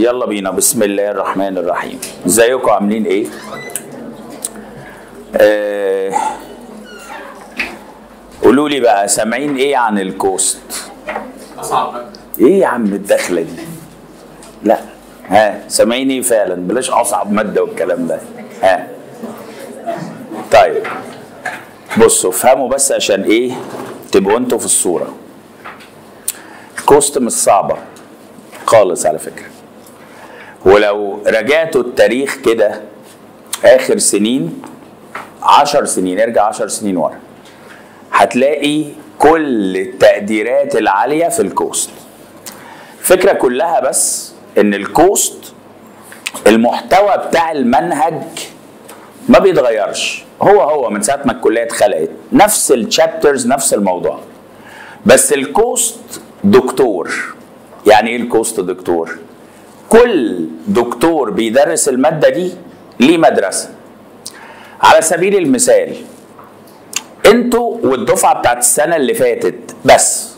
يلا بينا بسم الله الرحمن الرحيم ازيكم عاملين ايه آه قولوا لي بقى سامعين ايه عن الكوست اصعب ماده ايه يا عم الدخله دي لا ها سامعين ايه فعلا بلاش اصعب ماده والكلام ده ها طيب بصوا افهموا بس عشان ايه تبقوا انتوا في الصوره الكوست مش صعبه خالص على فكره ولو رجعتوا التاريخ كده اخر سنين عشر سنين ارجع عشر سنين ورا هتلاقي كل التقديرات العاليه في الكوست الفكره كلها بس ان الكوست المحتوى بتاع المنهج ما بيتغيرش هو هو من ساعه ما الكليه اتخلقت نفس الشابترز نفس الموضوع بس الكوست دكتور يعني ايه الكوست دكتور كل دكتور بيدرس الماده دي ليه مدرسه على سبيل المثال انتوا والدفعه بتاعت السنه اللي فاتت بس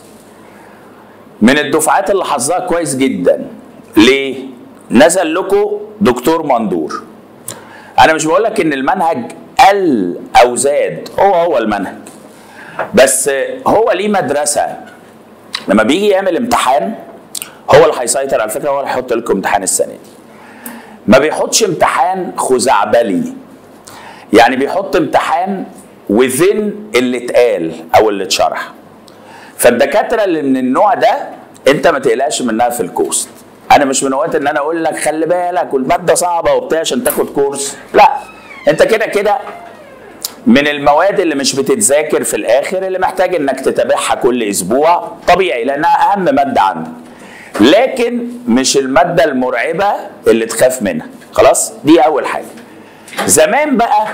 من الدفعات اللي حظها كويس جدا ليه نزل لكم دكتور مندور انا مش بقول لك ان المنهج قل او زاد هو هو المنهج بس هو ليه مدرسه لما بيجي يعمل امتحان هو اللي هيسيطر على فكره هو اللي هيحط لكم امتحان السنه دي ما بيحطش امتحان خزعبلي يعني بيحط امتحان وذن اللي اتقال او اللي اتشرح فالدكاتره اللي من النوع ده انت ما تقلقش منها في الكوست انا مش من وقت ان انا اقول لك خلي بالك والماده صعبه وبتاع عشان تاخد كورس لا انت كده كده من المواد اللي مش بتتذاكر في الاخر اللي محتاج انك تتابعها كل اسبوع طبيعي لانها اهم ماده عندك لكن مش الماده المرعبه اللي تخاف منها خلاص دي اول حاجه زمان بقى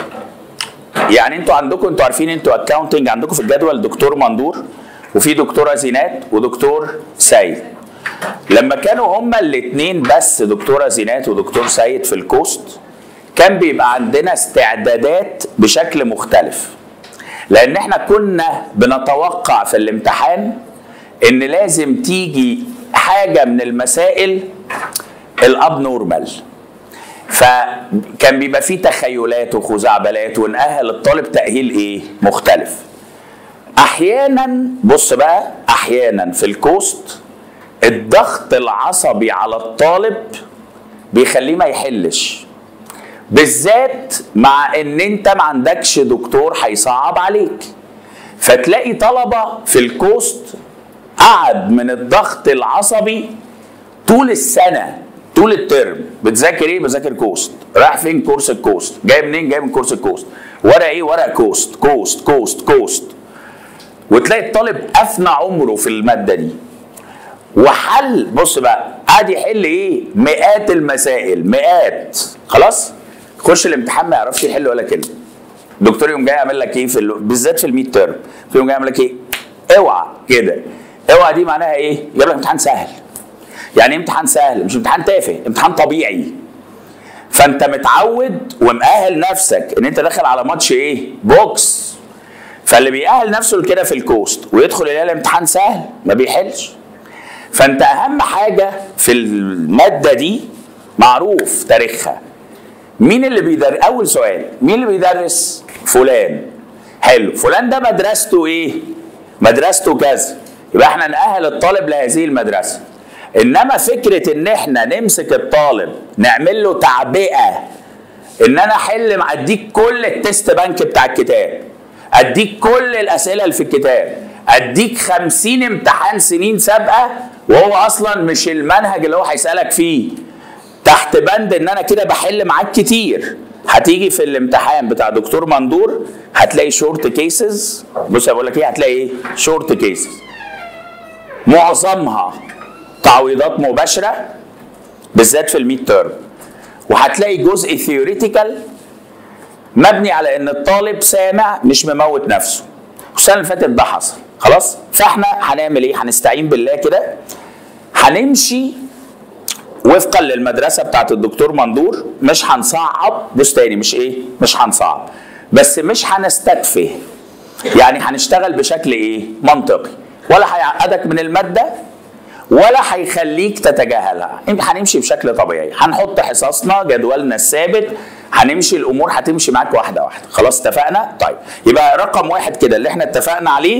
يعني انتوا عندكم انتوا عارفين انتوا اكاونتنج عندكم في الجدول دكتور مندور وفي دكتوره زينات ودكتور سيد لما كانوا هما الاثنين بس دكتوره زينات ودكتور سيد في الكوست كان بيبقى عندنا استعدادات بشكل مختلف لان احنا كنا بنتوقع في الامتحان ان لازم تيجي حاجه من المسائل الاب نورمال فكان بيبقى فيه تخيلات وخزعبلات ونأهل الطالب تأهيل ايه مختلف احيانا بص بقى احيانا في الكوست الضغط العصبي على الطالب بيخليه ما يحلش بالذات مع ان انت ما عندكش دكتور هيصعب عليك فتلاقي طلبه في الكوست قعد من الضغط العصبي طول السنه طول الترم بتذاكر ايه بذاكر كوست رايح فين كورس الكوست جاي منين جاي من كورس الكوست ورق ايه ورق كوست كوست كوست كوست وتلاقي الطالب افنى عمره في الماده دي وحل بص بقى قاعد يحل ايه مئات المسائل مئات خلاص خش الامتحان ما يعرفش يحل ولا كلمه الدكتور يوم جاي يعمل لك ايه في ال... بالذات في الميد تيرم يوم جاي يعمل لك ايه اوعى كده اوعى دي معناها ايه يجيب لك امتحان سهل يعني ايه امتحان سهل مش امتحان تافه امتحان طبيعي فانت متعود ومأهل نفسك ان انت داخل على ماتش ايه بوكس فاللي بيأهل نفسه لكده في الكوست ويدخل يلاقي الامتحان سهل ما بيحلش فانت اهم حاجه في الماده دي معروف تاريخها مين اللي بيدرس اول سؤال مين اللي بيدرس فلان حلو فلان ده مدرسته ايه مدرسته كذا يبقى احنا نأهل الطالب لهذه المدرسه انما فكره ان احنا نمسك الطالب نعمل له تعبئه ان انا احل مع اديك كل التست بانك بتاع الكتاب اديك كل الاسئله اللي في الكتاب اديك خمسين امتحان سنين سابقه وهو اصلا مش المنهج اللي هو هيسالك فيه تحت بند ان انا كده بحل معاك كتير هتيجي في الامتحان بتاع دكتور مندور هتلاقي شورت كيسز بص بقول لك ايه هتلاقي ايه شورت كيسز معظمها تعويضات مباشره بالذات في الميد تيرم وهتلاقي جزء ثيوريتيكال مبني على ان الطالب سامع مش مموت نفسه السنه اللي فاتت ده حصل خلاص فاحنا هنعمل ايه هنستعين بالله كده هنمشي وفقا للمدرسه بتاعت الدكتور مندور مش هنصعب بص تاني مش ايه مش هنصعب بس مش هنستتفه يعني هنشتغل بشكل ايه منطقي ولا هيعقدك من الماده ولا هيخليك تتجاهلها انت هنمشي بشكل طبيعي هنحط حصصنا جدولنا الثابت هنمشي الامور هتمشي معاك واحده واحده خلاص اتفقنا طيب يبقى رقم واحد كده اللي احنا اتفقنا عليه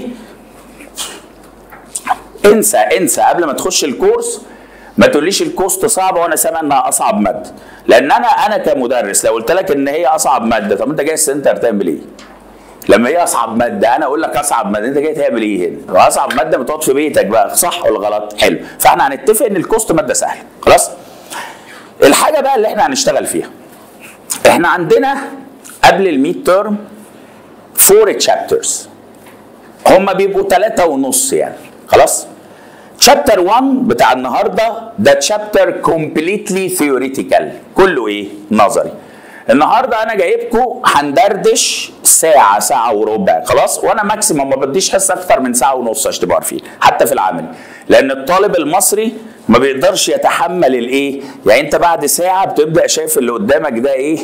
انسى انسى قبل ما تخش الكورس ما تقوليش الكوست صعبه وانا سامع انها اصعب ماده لان انا انا كمدرس لو قلت لك ان هي اصعب ماده طب انت جاي السنتر تعمل ايه؟ لما هي اصعب ماده انا اقول لك اصعب ماده انت جاي تعمل ايه هنا؟ واصعب ماده بتقعد في بيتك بقى صح ولا غلط؟ حلو فاحنا هنتفق ان الكوست ماده سهله خلاص؟ الحاجه بقى اللي احنا هنشتغل فيها احنا عندنا قبل الميد تيرم فور تشابترز هم بيبقوا ثلاثة ونص يعني خلاص شابتر 1 بتاع النهارده ده تشابتر كومبليتلي ثيوريتيكال كله ايه نظري النهارده انا جايبكم هندردش ساعه ساعه وربع خلاص وانا ماكسيموم ما بديش حصه اكتر من ساعه ونص عشان تبقوا عارفين حتى في العمل لان الطالب المصري ما بيقدرش يتحمل الايه يعني انت بعد ساعه بتبدا شايف اللي قدامك ده ايه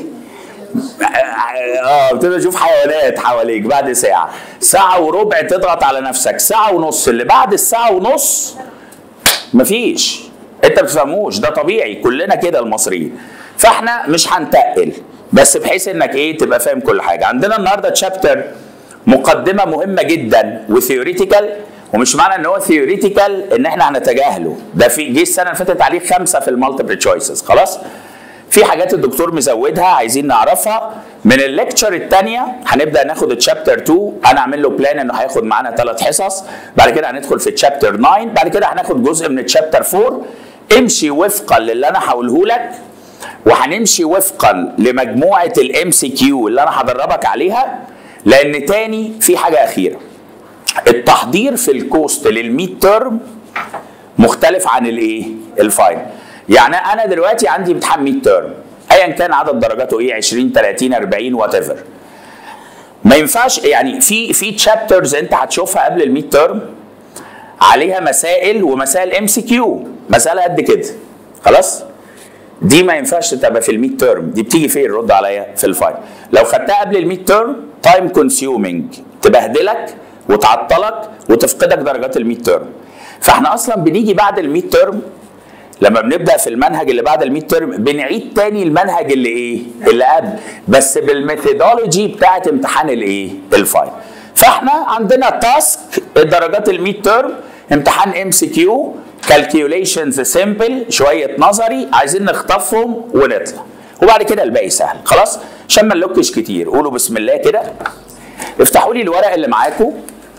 اه بتبدا تشوف حيوانات حواليك بعد ساعه ساعه وربع تضغط على نفسك ساعه ونص اللي بعد الساعه ونص مفيش انت ما بتفهموش ده طبيعي كلنا كده المصريين فاحنا مش هنتقل بس بحيث انك ايه تبقى فاهم كل حاجه عندنا النهارده تشابتر مقدمه مهمه جدا وثيوريتيكال ومش معنى ان هو ثيوريتيكال ان احنا هنتجاهله ده في جه السنه اللي فاتت عليه خمسه في المالتيبل تشويسز خلاص في حاجات الدكتور مزودها عايزين نعرفها من الليكتشر الثانيه هنبدا ناخد الشابتر 2 انا عامل له بلان انه هياخد معانا ثلاث حصص بعد كده هندخل في الشابتر 9 بعد كده هناخد جزء من الشابتر 4 امشي وفقا للي انا هقوله لك وهنمشي وفقا لمجموعه الام سي كيو اللي انا هدربك عليها لان تاني في حاجه اخيره التحضير في الكوست للميد تيرم مختلف عن الايه الفاينل يعني انا دلوقتي عندي امتحان ميد تيرم ايا كان عدد درجاته ايه 20 30 40 وات ايفر ما ينفعش يعني في في تشابترز انت هتشوفها قبل الميد تيرم عليها مسائل ومسائل ام سي كيو مساله قد كده خلاص دي ما ينفعش تبقى في الميد تيرم دي بتيجي فين رد عليا في الفاينل لو خدتها قبل الميد تيرم تايم كونسيومينج تبهدلك وتعطلك وتفقدك درجات الميد تيرم فاحنا اصلا بنيجي بعد الميد تيرم لما بنبدا في المنهج اللي بعد الميد تيرم بنعيد تاني المنهج اللي ايه اللي قبل بس بالميثودولوجي بتاعت امتحان الايه الفاينل فاحنا عندنا تاسك درجات الميد تيرم امتحان ام سي كيو كالكيوليشنز سيمبل شويه نظري عايزين نخطفهم ونطلع وبعد كده الباقي سهل خلاص عشان ما نلوكش كتير قولوا بسم الله كده افتحوا لي الورق اللي معاكم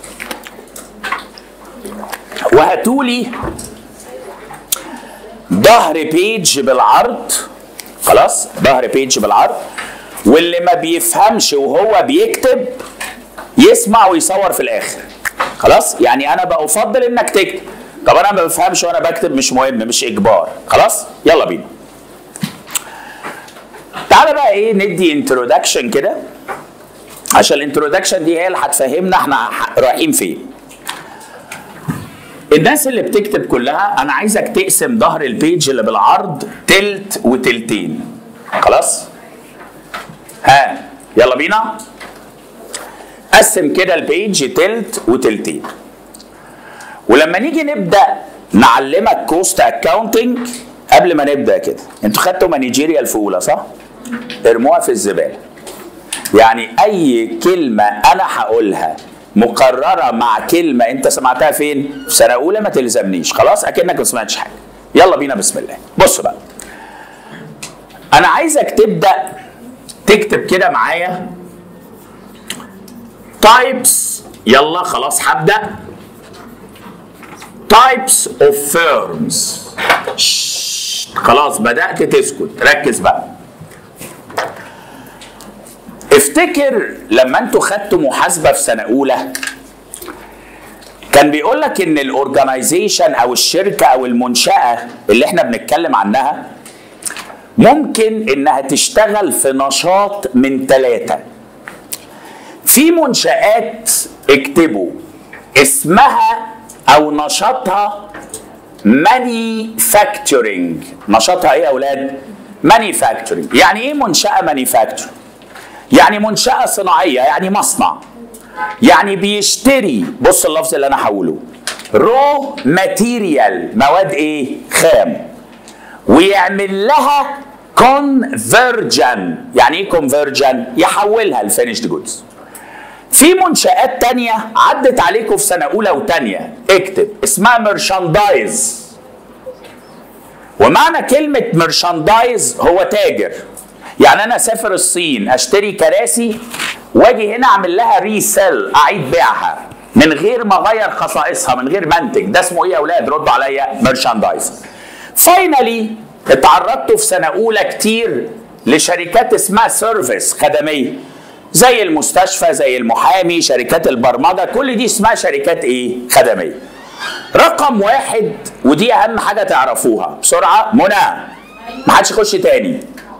وهاتوا لي ظهر بيج بالعرض خلاص ظهر بيج بالعرض واللي ما بيفهمش وهو بيكتب يسمع ويصور في الاخر خلاص يعني انا بفضل انك تكتب طب انا ما بفهمش وانا بكتب مش مهم مش اجبار خلاص يلا بينا تعالى بقى ايه ندي انترودكشن كده عشان الانترودكشن دي هي اللي هتفهمنا احنا رايحين فين الناس اللي بتكتب كلها انا عايزك تقسم ظهر البيج اللي بالعرض تلت وتلتين خلاص ها يلا بينا قسم كده البيج تلت وتلتين ولما نيجي نبدا نعلمك كوست اكاونتنج قبل ما نبدا كده انتوا خدتوا مانجيريال في اولى صح ارموها في الزباله يعني اي كلمه انا هقولها مقرره مع كلمه انت سمعتها فين في سنه اولى ما تلزمنيش خلاص اكنك ما سمعتش حاجه يلا بينا بسم الله بص بقى انا عايزك تبدا تكتب كده معايا تايبس يلا خلاص هبدا types of firms شش. خلاص بدأت تسكت ركز بقى افتكر لما انتوا خدتوا محاسبة في سنة أولى كان بيقول لك ان الاورجنايزيشن او الشركة او المنشأة اللي احنا بنتكلم عنها ممكن انها تشتغل في نشاط من ثلاثة في منشآت اكتبوا اسمها او نشاطها مانيفاكتشرنج نشاطها ايه يا اولاد مانيفاكتشرنج يعني ايه منشاه مانيفاكتشر يعني منشاه صناعيه يعني مصنع يعني بيشتري بص اللفظ اللي انا هقوله رو ماتيريال مواد ايه خام ويعمل لها كونفرجن يعني ايه كونفرجن يحولها لفينيشد جودز في منشآت تانية عدت عليكم في سنة أولى وتانية اكتب اسمها مرشاندايز ومعنى كلمة مرشاندايز هو تاجر يعني أنا أسافر الصين أشتري كراسي وأجي هنا أعمل لها ريسيل أعيد بيعها من غير ما أغير خصائصها من غير منتج ده اسمه إيه يا أولاد ردوا عليا مرشاندايز فاينلي اتعرضت في سنة أولى كتير لشركات اسمها سيرفيس خدمية زي المستشفى زي المحامي شركات البرمجة كل دي اسمها شركات ايه خدمية رقم واحد ودي اهم حاجة تعرفوها بسرعة منى ما حدش يخش تاني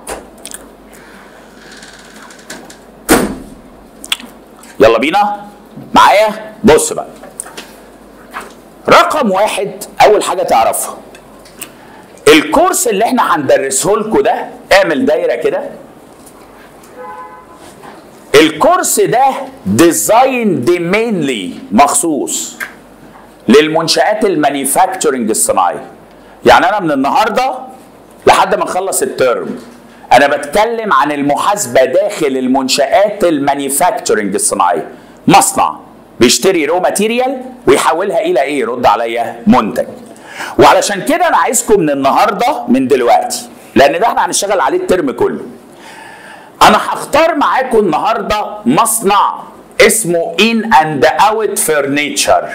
يلا بينا معايا بص بقى رقم واحد اول حاجة تعرفها الكورس اللي احنا هندرسه لكم ده اعمل دايرة كده الكورس ده ديزاين دي مينلي مخصوص للمنشآت المانيفاكتشرنج الصناعية يعني أنا من النهاردة لحد ما نخلص الترم أنا بتكلم عن المحاسبة داخل المنشآت المانيفاكتشرنج الصناعية مصنع بيشتري رو ماتيريال ويحولها إلى إيه رد عليا منتج وعلشان كده أنا عايزكم من النهاردة من دلوقتي لأن ده احنا هنشتغل عليه الترم كله انا هختار معاكم النهارده مصنع اسمه ان اند اوت فرنيتشر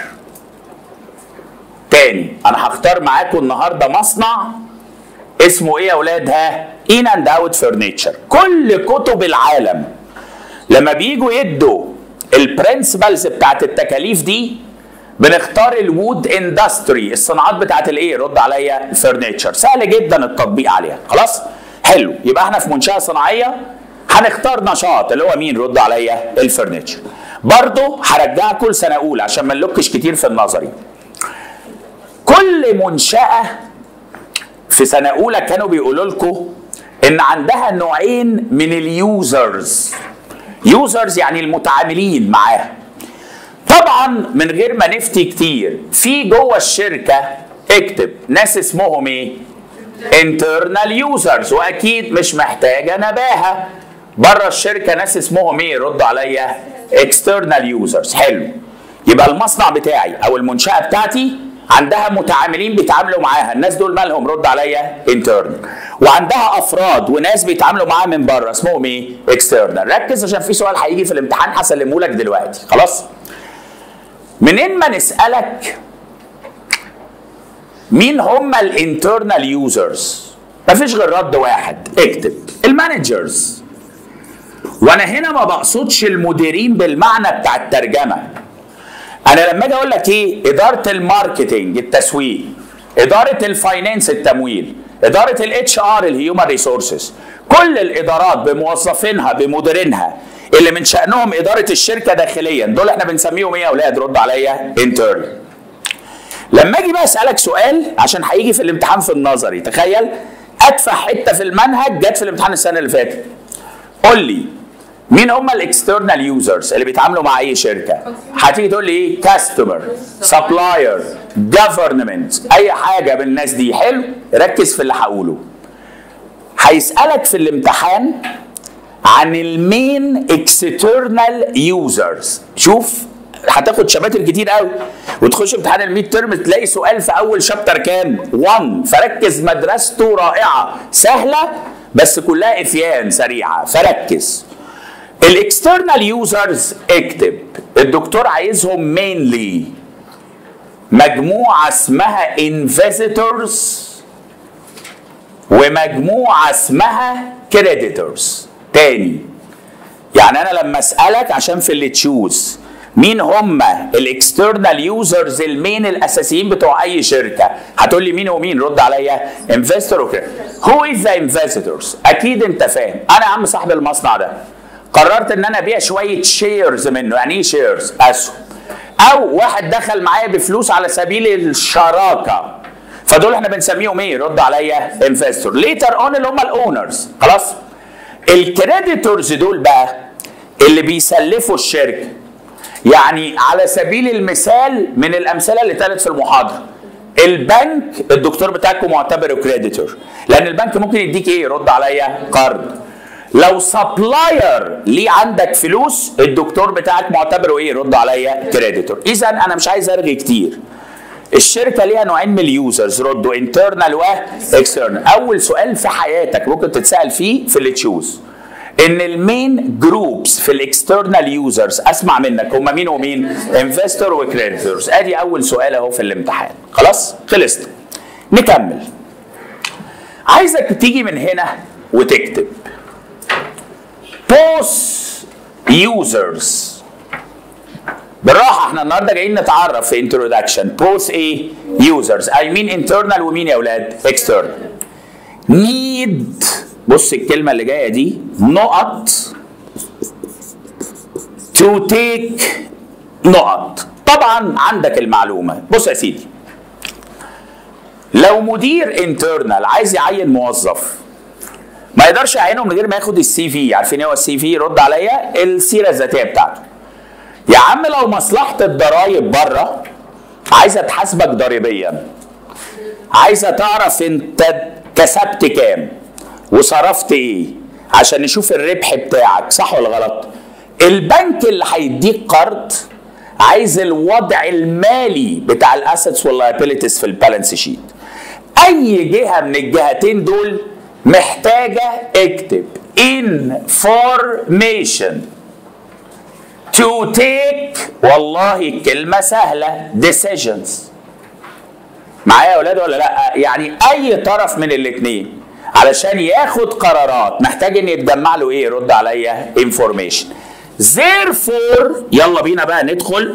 تاني انا هختار معاكم النهارده مصنع اسمه ايه يا اولاد ها ان اند اوت فرنيتشر كل كتب العالم لما بييجوا يدوا البرنسبلز بتاعت التكاليف دي بنختار الوود اندستري الصناعات بتاعت الايه رد عليا الفرنيتشر سهل جدا التطبيق عليها خلاص حلو يبقى احنا في منشاه صناعيه هنختار نشاط اللي هو مين رد عليا الفرنتشر برضه هرجعكم لسنه اولى عشان ما نلوكش كتير في النظري كل منشاه في سنه اولى كانوا بيقولوا لكم ان عندها نوعين من اليوزرز يوزرز يعني المتعاملين معاها طبعا من غير ما نفتي كتير في جوه الشركه اكتب ناس اسمهم ايه internal users واكيد مش محتاجه نباهه بره الشركه ناس اسمهم ايه رد عليا external users حلو يبقى المصنع بتاعي او المنشاه بتاعتي عندها متعاملين بيتعاملوا معاها الناس دول مالهم رد عليا internal وعندها افراد وناس بيتعاملوا معاها من بره اسمهم ايه external ركز عشان في سؤال هيجي في الامتحان هسلمه لك دلوقتي خلاص منين ما نسالك مين هم الانترنال يوزرز مفيش غير رد واحد اكتب المانجرز وانا هنا ما بقصدش المديرين بالمعنى بتاع الترجمه انا لما اجي اقول لك ايه اداره الماركتنج التسويق اداره الفاينانس التمويل اداره الاتش ار الهيومن ريسورسز كل الادارات بموظفينها بمديرينها اللي من شانهم اداره الشركه داخليا دول احنا بنسميهم ايه يا اولاد رد عليا انترنال لما اجي بقى اسالك سؤال عشان هيجي في الامتحان في النظري تخيل ادفع حته في المنهج جت في الامتحان السنه اللي فاتت قول لي مين هم الاكسترنال يوزرز اللي بيتعاملوا مع اي شركه هتيجي تقول لي ايه كاستمر سبلاير جفرمنت اي حاجه من الناس دي حلو ركز في اللي هقوله هيسالك في الامتحان عن المين اكسترنال يوزرز شوف هتاخد شباتر كتير قوي وتخش امتحان الميد ترم تلاقي سؤال في اول شابتر كام 1 فركز مدرسته رائعه سهله بس كلها افيان سريعه فركز الاكسترنال يوزرز اكتب الدكتور عايزهم مينلي مجموعه اسمها انفيزيتورز ومجموعه اسمها كريديتورز تاني يعني انا لما اسالك عشان في اللي تشوز مين هم الاكسترنال يوزرز المين الاساسيين بتوع اي شركه هتقول لي مين ومين رد عليا انفستور وكده هو از ذا انفستورز اكيد انت فاهم انا يا عم صاحب المصنع ده قررت ان انا ابيع شويه شيرز منه يعني ايه شيرز اسهم او واحد دخل معايا بفلوس على سبيل الشراكه فدول احنا بنسميهم ايه رد عليا انفستور ليتر اون اللي هم الاونرز خلاص الكريديتورز دول بقى اللي بيسلفوا الشركه يعني على سبيل المثال من الامثله اللي اتقالت في المحاضره البنك الدكتور بتاعكم معتبره كريديتور لان البنك ممكن يديك ايه يرد عليا قرض لو سبلاير ليه عندك فلوس الدكتور بتاعك معتبره ايه يرد عليا كريديتور اذا انا مش عايز ارغي كتير الشركه ليها نوعين من اليوزرز ردوا انترنال واكسترنال اول سؤال في حياتك ممكن تتسال فيه في اللي تشوز ان المين جروبس في الاكسترنال يوزرز اسمع منك هم مين ومين انفستور وكريديتورز ادي اول سؤال اهو في الامتحان خلاص خلصت نكمل عايزك تيجي من هنا وتكتب بوس يوزرز بالراحه احنا النهارده جايين نتعرف في انتروداكشن بوث ايه يوزرز اي مين انترنال ومين يا اولاد اكسترنال نيد بص الكلمه اللي جايه دي نقط تو تيك نقط طبعا عندك المعلومه بص يا سيدي لو مدير انترنال عايز يعين موظف ما يقدرش يعينه من غير ما ياخد السي في عارفين ايه هو السي في رد عليا السيره الذاتيه بتاعته يا عم لو مصلحه الضرايب بره عايزه تحاسبك ضريبيا عايزه تعرف انت كسبت كام وصرفت ايه عشان نشوف الربح بتاعك صح ولا غلط البنك اللي هيديك قرض عايز الوضع المالي بتاع الاسيتس واللايبيليتيز في البالانس شيت اي جهه من الجهتين دول محتاجه اكتب information to take والله الكلمه سهله decisions معايا يا اولاد ولا لا يعني اي طرف من الاثنين علشان ياخد قرارات محتاج ان يتجمع له ايه يرد عليا information therefore يلا بينا بقى ندخل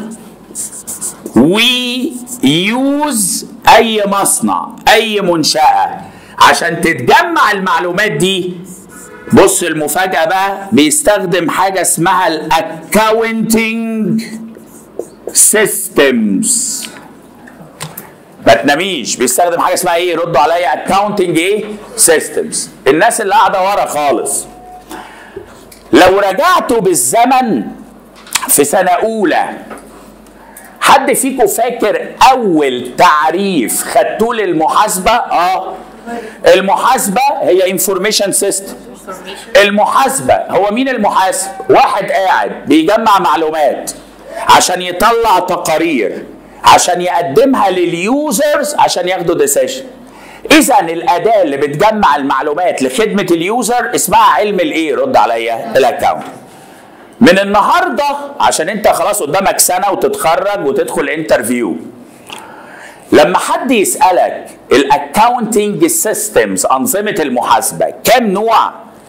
we use اي مصنع اي منشأة عشان تتجمع المعلومات دي بص المفاجأة بقى بيستخدم حاجة اسمها الاكاونتنج سيستمز ما تناميش بيستخدم حاجه اسمها ايه ردوا عليا اكاونتنج ايه سيستمز الناس اللي قاعده ورا خالص لو رجعتوا بالزمن في سنه اولى حد فيكم فاكر اول تعريف خدتوه للمحاسبه اه المحاسبه هي انفورميشن سيستم المحاسبه هو مين المحاسب واحد قاعد بيجمع معلومات عشان يطلع تقارير عشان يقدمها لليوزرز عشان ياخدوا ديسيشن اذا الاداه اللي بتجمع المعلومات لخدمه اليوزر اسمها علم الايه رد عليا الاكونت من النهارده عشان انت خلاص قدامك سنه وتتخرج وتدخل انترفيو لما حد يسالك الاكاونتنج سيستمز انظمه المحاسبه كم نوع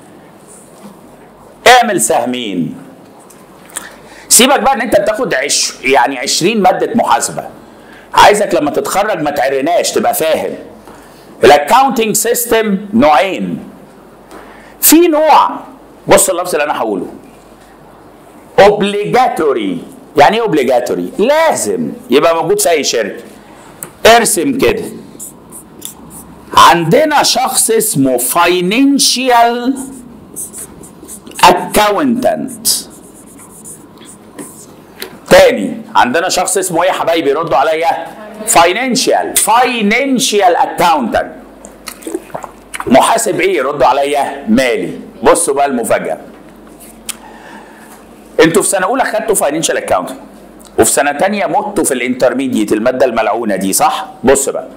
اعمل سهمين سيبك بقى ان انت بتاخد عش يعني 20 ماده محاسبه عايزك لما تتخرج ما تعرناش تبقى فاهم الاكاونتنج سيستم نوعين في نوع بص اللفظ اللي انا هقوله اوبليجاتوري يعني ايه اوبليجاتوري لازم يبقى موجود في اي شركه ارسم كده عندنا شخص اسمه فاينانشال اكاونتنت تاني عندنا شخص اسمه ايه يا حبايبي ردوا عليا فاينانشال فاينانشال اكاونتنت محاسب ايه ردوا عليا مالي بصوا بقى المفاجاه انتوا في سنه اولى خدتوا فاينانشال اكاونتنت وفي سنه تانية متوا في الانترميديت الماده الملعونه دي صح بص بقى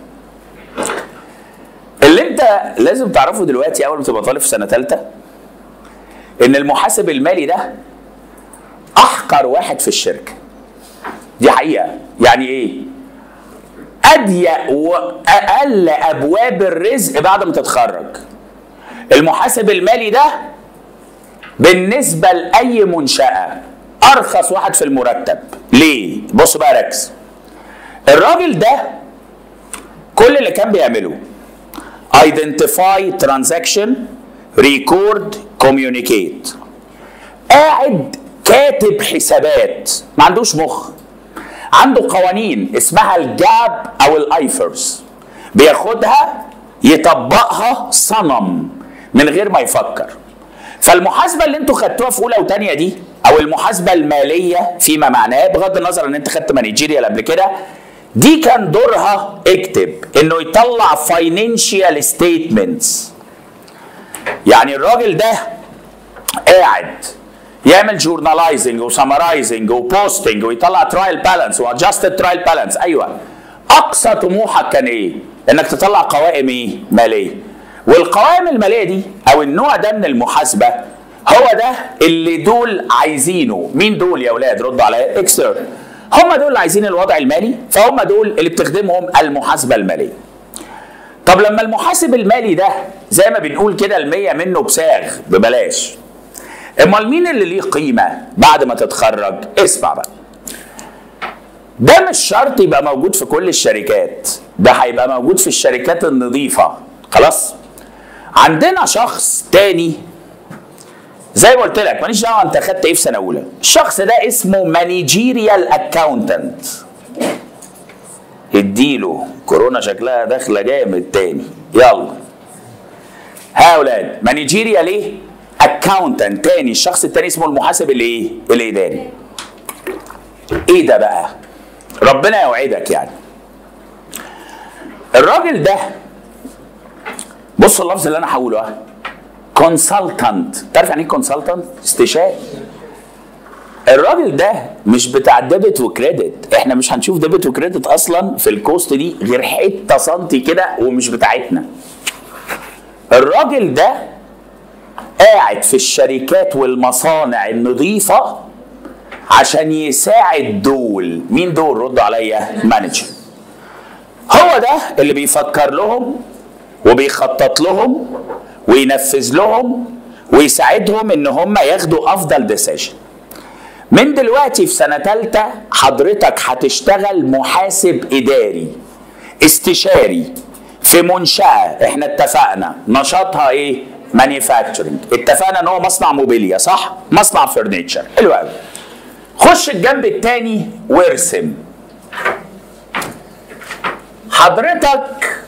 اللي انت لازم تعرفه دلوقتي اول ما تبقى طالب في سنه ثالثه ان المحاسب المالي ده احقر واحد في الشركه دي حقيقه يعني ايه اضيق واقل ابواب الرزق بعد ما تتخرج المحاسب المالي ده بالنسبه لاي منشاه ارخص واحد في المرتب ليه بص بقى ركز الراجل ده كل اللي كان بيعمله identify transaction record communicate قاعد كاتب حسابات ما عندوش مخ عنده قوانين اسمها الجاب او الايفرز بياخدها يطبقها صنم من غير ما يفكر فالمحاسبه اللي انتوا خدتوها في اولى وثانيه دي او المحاسبه الماليه فيما معناه بغض النظر ان انت خدت مانجيريال قبل كده دي كان دورها اكتب انه يطلع فاينانشال ستيتمنتس يعني الراجل ده قاعد يعمل جورناليزنج وسمرايزنج وبوستنج ويطلع ترايل بالانس وادجستد ترايل بالانس ايوه اقصى طموحك كان ايه؟ انك تطلع قوائم ايه؟ ماليه والقوائم الماليه دي او النوع ده من المحاسبه هو ده اللي دول عايزينه مين دول يا اولاد ردوا عليا اكسر هم دول اللي عايزين الوضع المالي فهم دول اللي بتخدمهم المحاسبه الماليه طب لما المحاسب المالي ده زي ما بنقول كده المية منه بساغ ببلاش امال مين اللي ليه قيمه بعد ما تتخرج اسمع بقى ده مش شرط يبقى موجود في كل الشركات ده هيبقى موجود في الشركات النظيفه خلاص عندنا شخص تاني زي ما قلت لك ماليش دعوه انت خدت ايه في سنه اولى الشخص ده اسمه مانجيريال اكاونتنت اديله كورونا شكلها داخله جامد تاني يلا ها يا اولاد مانجيريال ايه اكاونتنت تاني الشخص التاني اسمه المحاسب الايه الاداري ايه ده بقى ربنا يوعدك يعني الراجل ده بص اللفظ اللي انا هقوله اه كونسلتنت تعرف يعني ايه كونسلتنت استشاري الراجل ده مش بتاع ديبت وكريدت احنا مش هنشوف ديبت وكريدت اصلا في الكوست دي غير حته سنتي كده ومش بتاعتنا الراجل ده قاعد في الشركات والمصانع النظيفه عشان يساعد دول مين دول ردوا عليا مانجر هو ده اللي بيفكر لهم وبيخطط لهم وينفذ لهم ويساعدهم ان هم ياخدوا افضل ديسيجن من دلوقتي في سنه ثالثه حضرتك هتشتغل محاسب اداري استشاري في منشاه احنا اتفقنا نشاطها ايه مانيفاكتشرنج اتفقنا ان هو مصنع موبيليا صح مصنع فرنيتشر حلو قوي خش الجنب التاني وارسم حضرتك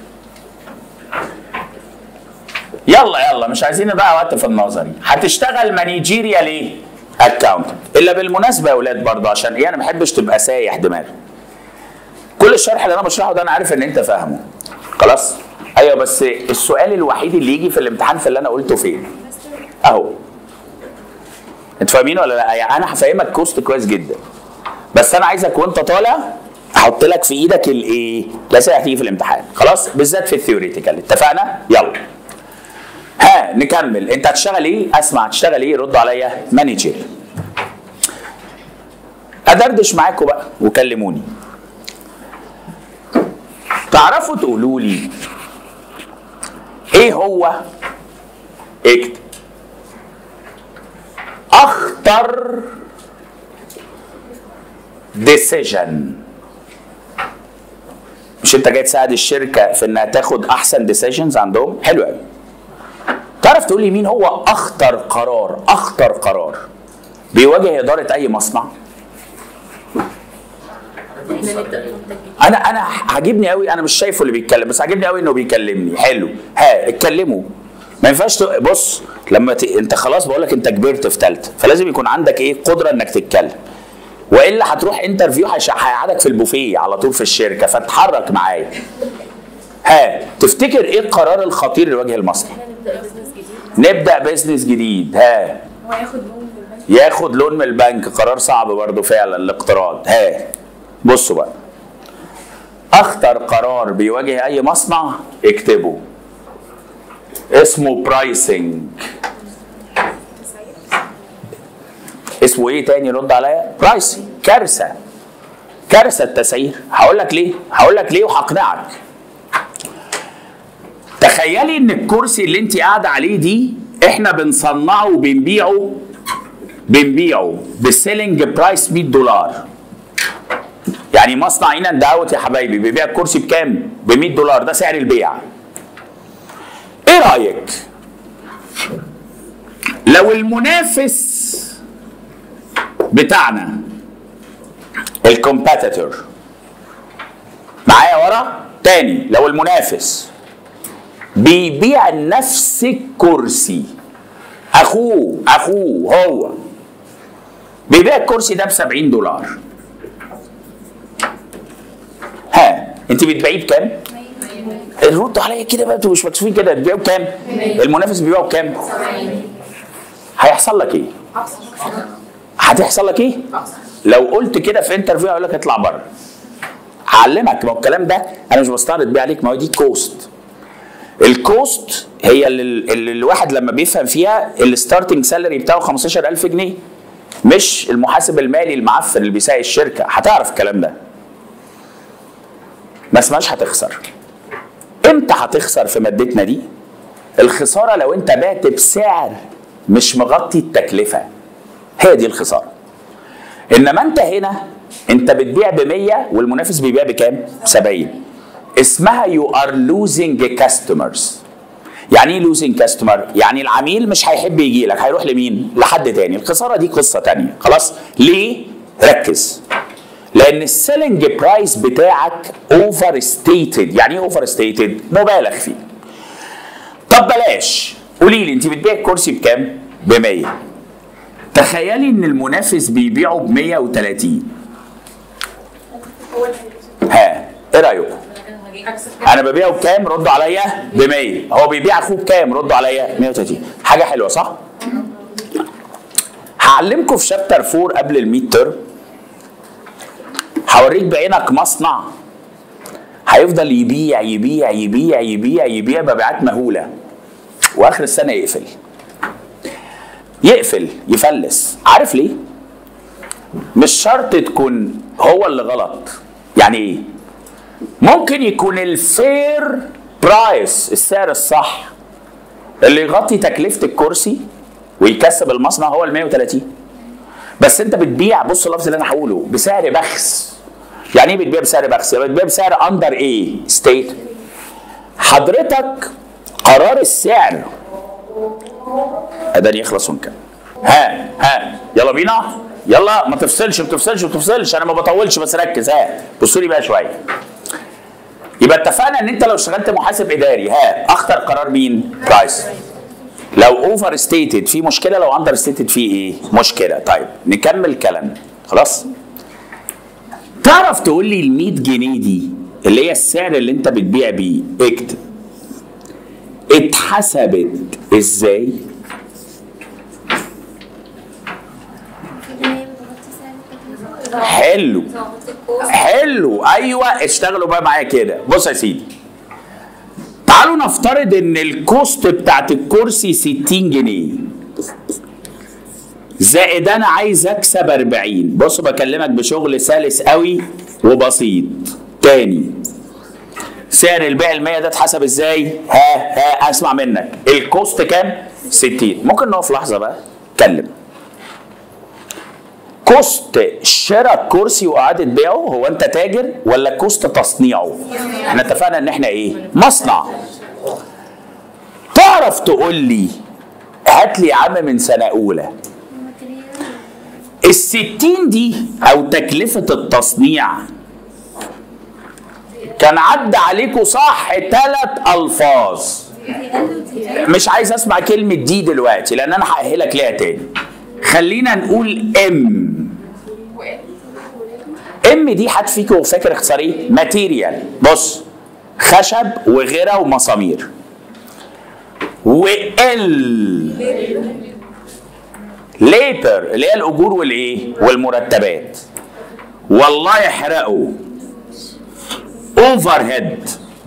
يلا يلا مش عايزين نضيع وقت في النظري هتشتغل مانجيريال ايه اكاونت الا بالمناسبه يا اولاد برضه عشان ايه انا ما بحبش تبقى سايح دماغي كل الشرح اللي انا بشرحه ده انا عارف ان انت فاهمه خلاص ايوه بس السؤال الوحيد اللي يجي في الامتحان في اللي انا قلته فين اهو انتوا فاهمين ولا لا يعني انا هفهمك كوست كويس جدا بس انا عايزك وانت طالع احط لك في ايدك الايه لا هتيجي في الامتحان خلاص بالذات في الثيوريتيكال اتفقنا يلا ها نكمل انت هتشتغل ايه اسمع هتشتغل ايه رد عليا مانجر ادردش معاكم بقى وكلموني تعرفوا تقولوا لي ايه هو اكتب اخطر ديسيجن مش انت جاي تساعد الشركه في انها تاخد احسن ديسيجنز عندهم حلو قوي تعرف تقول لي مين هو اخطر قرار اخطر قرار بيواجه اداره اي مصنع احنا نبدا منتج انا انا عاجبني قوي انا مش شايفه اللي بيتكلم بس عاجبني قوي انه بيكلمني حلو ها اتكلموا ما ينفعش ت- بص لما ت... انت خلاص بقول لك انت كبرت في ثالثه فلازم يكون عندك ايه قدره انك تتكلم والا هتروح انترفيو هيش- هيقعدك في البوفيه على طول في الشركه فتحرك معايا ها تفتكر ايه القرار الخطير اللي يواجه المصنع احنا نبدا بزنس جديد نبدا بزنس جديد ها هو هياخد لون في البنك ياخد لون من البنك قرار صعب برضه فعلا الاقتراض ها بصوا بقى اخطر قرار بيواجه اي مصنع اكتبه اسمه برايسنج اسمه ايه تاني رد عليا برايسنج كارثه كارثه التسعير هقول لك ليه هقول لك ليه وهقنعك تخيلي ان الكرسي اللي انت قاعده عليه دي احنا بنصنعه وبنبيعه بنبيعه بالسيلينج برايس 100 دولار يعني مصنع ان اند اوت يا حبايبي بيبيع الكرسي بكام؟ ب 100 دولار ده سعر البيع. ايه رايك؟ لو المنافس بتاعنا الكومبيتيتور معايا ورا؟ تاني لو المنافس بيبيع نفس الكرسي اخوه اخوه هو بيبيع الكرسي ده ب 70 دولار ها انت بتبيعيه بكام؟ ردوا عليا كده بقى انتوا مش مكسوفين كده تبيعوا بكام؟ المنافس بيبيعه بكام؟ هيحصل لك ايه؟ هتحصل لك ايه؟ لو قلت كده في انترفيو هقول لك اطلع بره هعلمك ما هو الكلام ده انا مش بستعرض بيه عليك ما هو دي كوست الكوست هي اللي, اللي الواحد لما بيفهم فيها الستارتنج سالري بتاعه 15000 جنيه مش المحاسب المالي المعفن اللي بيساعد الشركه هتعرف الكلام ده ما اسمهاش هتخسر امتى هتخسر في مادتنا دي الخساره لو انت بعت بسعر مش مغطي التكلفه هي دي الخساره انما انت هنا انت بتبيع ب 100 والمنافس بيبيع بكام 70 اسمها يو ار لوزنج كاستمرز يعني ايه لوزنج كاستمر يعني العميل مش هيحب يجي لك هيروح لمين لحد تاني الخساره دي قصه تانية خلاص ليه ركز لان السيلينج برايس بتاعك اوفر ستيتد يعني ايه اوفر ستيتد مبالغ فيه طب بلاش قولي لي انت بتبيع الكرسي بكام ب 100 تخيلي ان المنافس بيبيعه ب 130 ها ايه رايكم انا ببيعه بكام ردوا عليا ب 100 هو بيبيع اخوه بكام ردوا عليا 130 حاجه حلوه صح هعلمكم في شابتر 4 قبل الميد ترم هوريك بعينك مصنع هيفضل يبيع يبيع يبيع يبيع يبيع مبيعات مهوله واخر السنه يقفل يقفل يفلس عارف ليه مش شرط تكون هو اللي غلط يعني ايه ممكن يكون الفير برايس السعر الصح اللي يغطي تكلفه الكرسي ويكسب المصنع هو ال 130 بس انت بتبيع بص اللفظ اللي انا هقوله بسعر بخس يعني ايه بتبيع بسعر بخس؟ يعني بتبيع بسعر اندر ايه؟ ستيت حضرتك قرار السعر اداني يخلص ونكمل ها ها يلا بينا يلا ما تفصلش ما تفصلش ما تفصلش انا ما بطولش بس ركز ها بصوا لي بقى شويه يبقى اتفقنا ان انت لو اشتغلت محاسب اداري ها اختر قرار مين؟ برايس لو اوفر ستيتد في مشكله لو اندر ستيتد في ايه؟ مشكله طيب نكمل كلامنا خلاص؟ تعرف تقول لي ال 100 جنيه دي اللي هي السعر اللي انت بتبيع بيه اكتب اتحسبت ازاي؟ حلو حلو ايوه اشتغلوا بقى معايا كده بص يا سيدي تعالوا نفترض ان الكوست بتاعت الكرسي 60 جنيه زائد انا عايز اكسب 40 بص بكلمك بشغل سلس قوي وبسيط تاني سعر البيع ال 100 ده اتحسب ازاي؟ ها ها اسمع منك الكوست كام؟ 60 ممكن نقف لحظه بقى اتكلم كوست شراء كرسي واعاده بيعه هو انت تاجر ولا كوست تصنيعه؟ احنا اتفقنا ان احنا ايه؟ مصنع تعرف تقول لي هات لي يا عم من سنه اولى الستين دي او تكلفة التصنيع كان عدى عليكم صح ثلاث الفاظ مش عايز اسمع كلمة دي دلوقتي لان انا هأهلك ليها تاني خلينا نقول ام ام دي حد فيكم فاكر اختصار ايه؟ ماتيريال بص خشب وغيره ومسامير وال ليبر اللي هي الاجور والايه والمرتبات والله يحرقوا اوفر هيد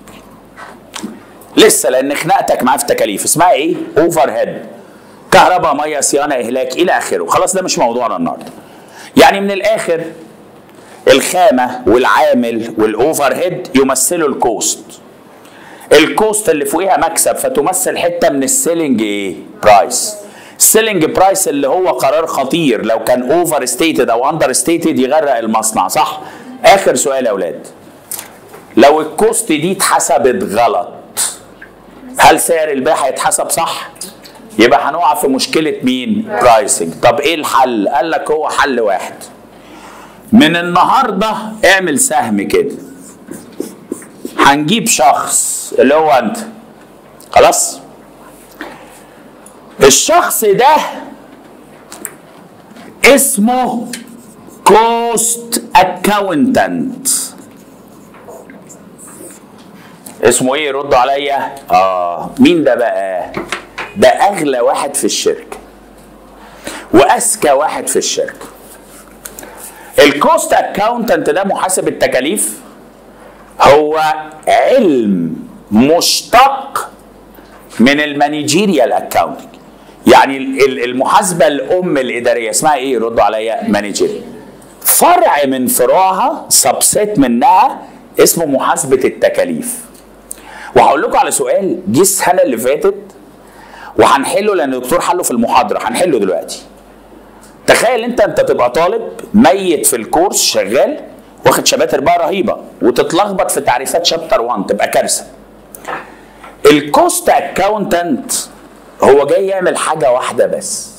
لسه لان خناقتك معاه في تكاليف اسمها ايه اوفر هيد كهرباء ميه صيانه اهلاك الى اخره خلاص ده مش موضوعنا النهارده يعني من الاخر الخامه والعامل والاوفر هيد يمثلوا الكوست الكوست اللي فوقيها مكسب فتمثل حته من السيلينج ايه برايس السيلينج برايس اللي هو قرار خطير لو كان اوفر ستيتد او اندر ستيتد يغرق المصنع صح اخر سؤال يا اولاد لو الكوست دي اتحسبت غلط هل سعر البيع هيتحسب صح يبقى هنقع في مشكله مين برايسنج طب ايه الحل قال لك هو حل واحد من النهارده اعمل سهم كده هنجيب شخص اللي هو انت خلاص الشخص ده اسمه كوست اكاونتنت اسمه ايه ردوا عليا اه مين ده بقى ده اغلى واحد في الشركه واذكى واحد في الشركه الكوست اكاونتنت ده محاسب التكاليف هو علم مشتق من المانجيريال اكاونتنج يعني ال- ال- المحاسبه الام الاداريه اسمها ايه ردوا عليا مانجيريال فرع من فروعها سبسيت منها اسمه محاسبه التكاليف وهقول لكم على سؤال جه السنه اللي فاتت وهنحله لان الدكتور حله في المحاضره هنحله دلوقتي تخيل انت انت تبقى طالب ميت في الكورس شغال واخد شباتر بقى رهيبه وتتلخبط في تعريفات شابتر 1 تبقى كارثه الكوست اكاونتنت هو جاي يعمل حاجه واحده بس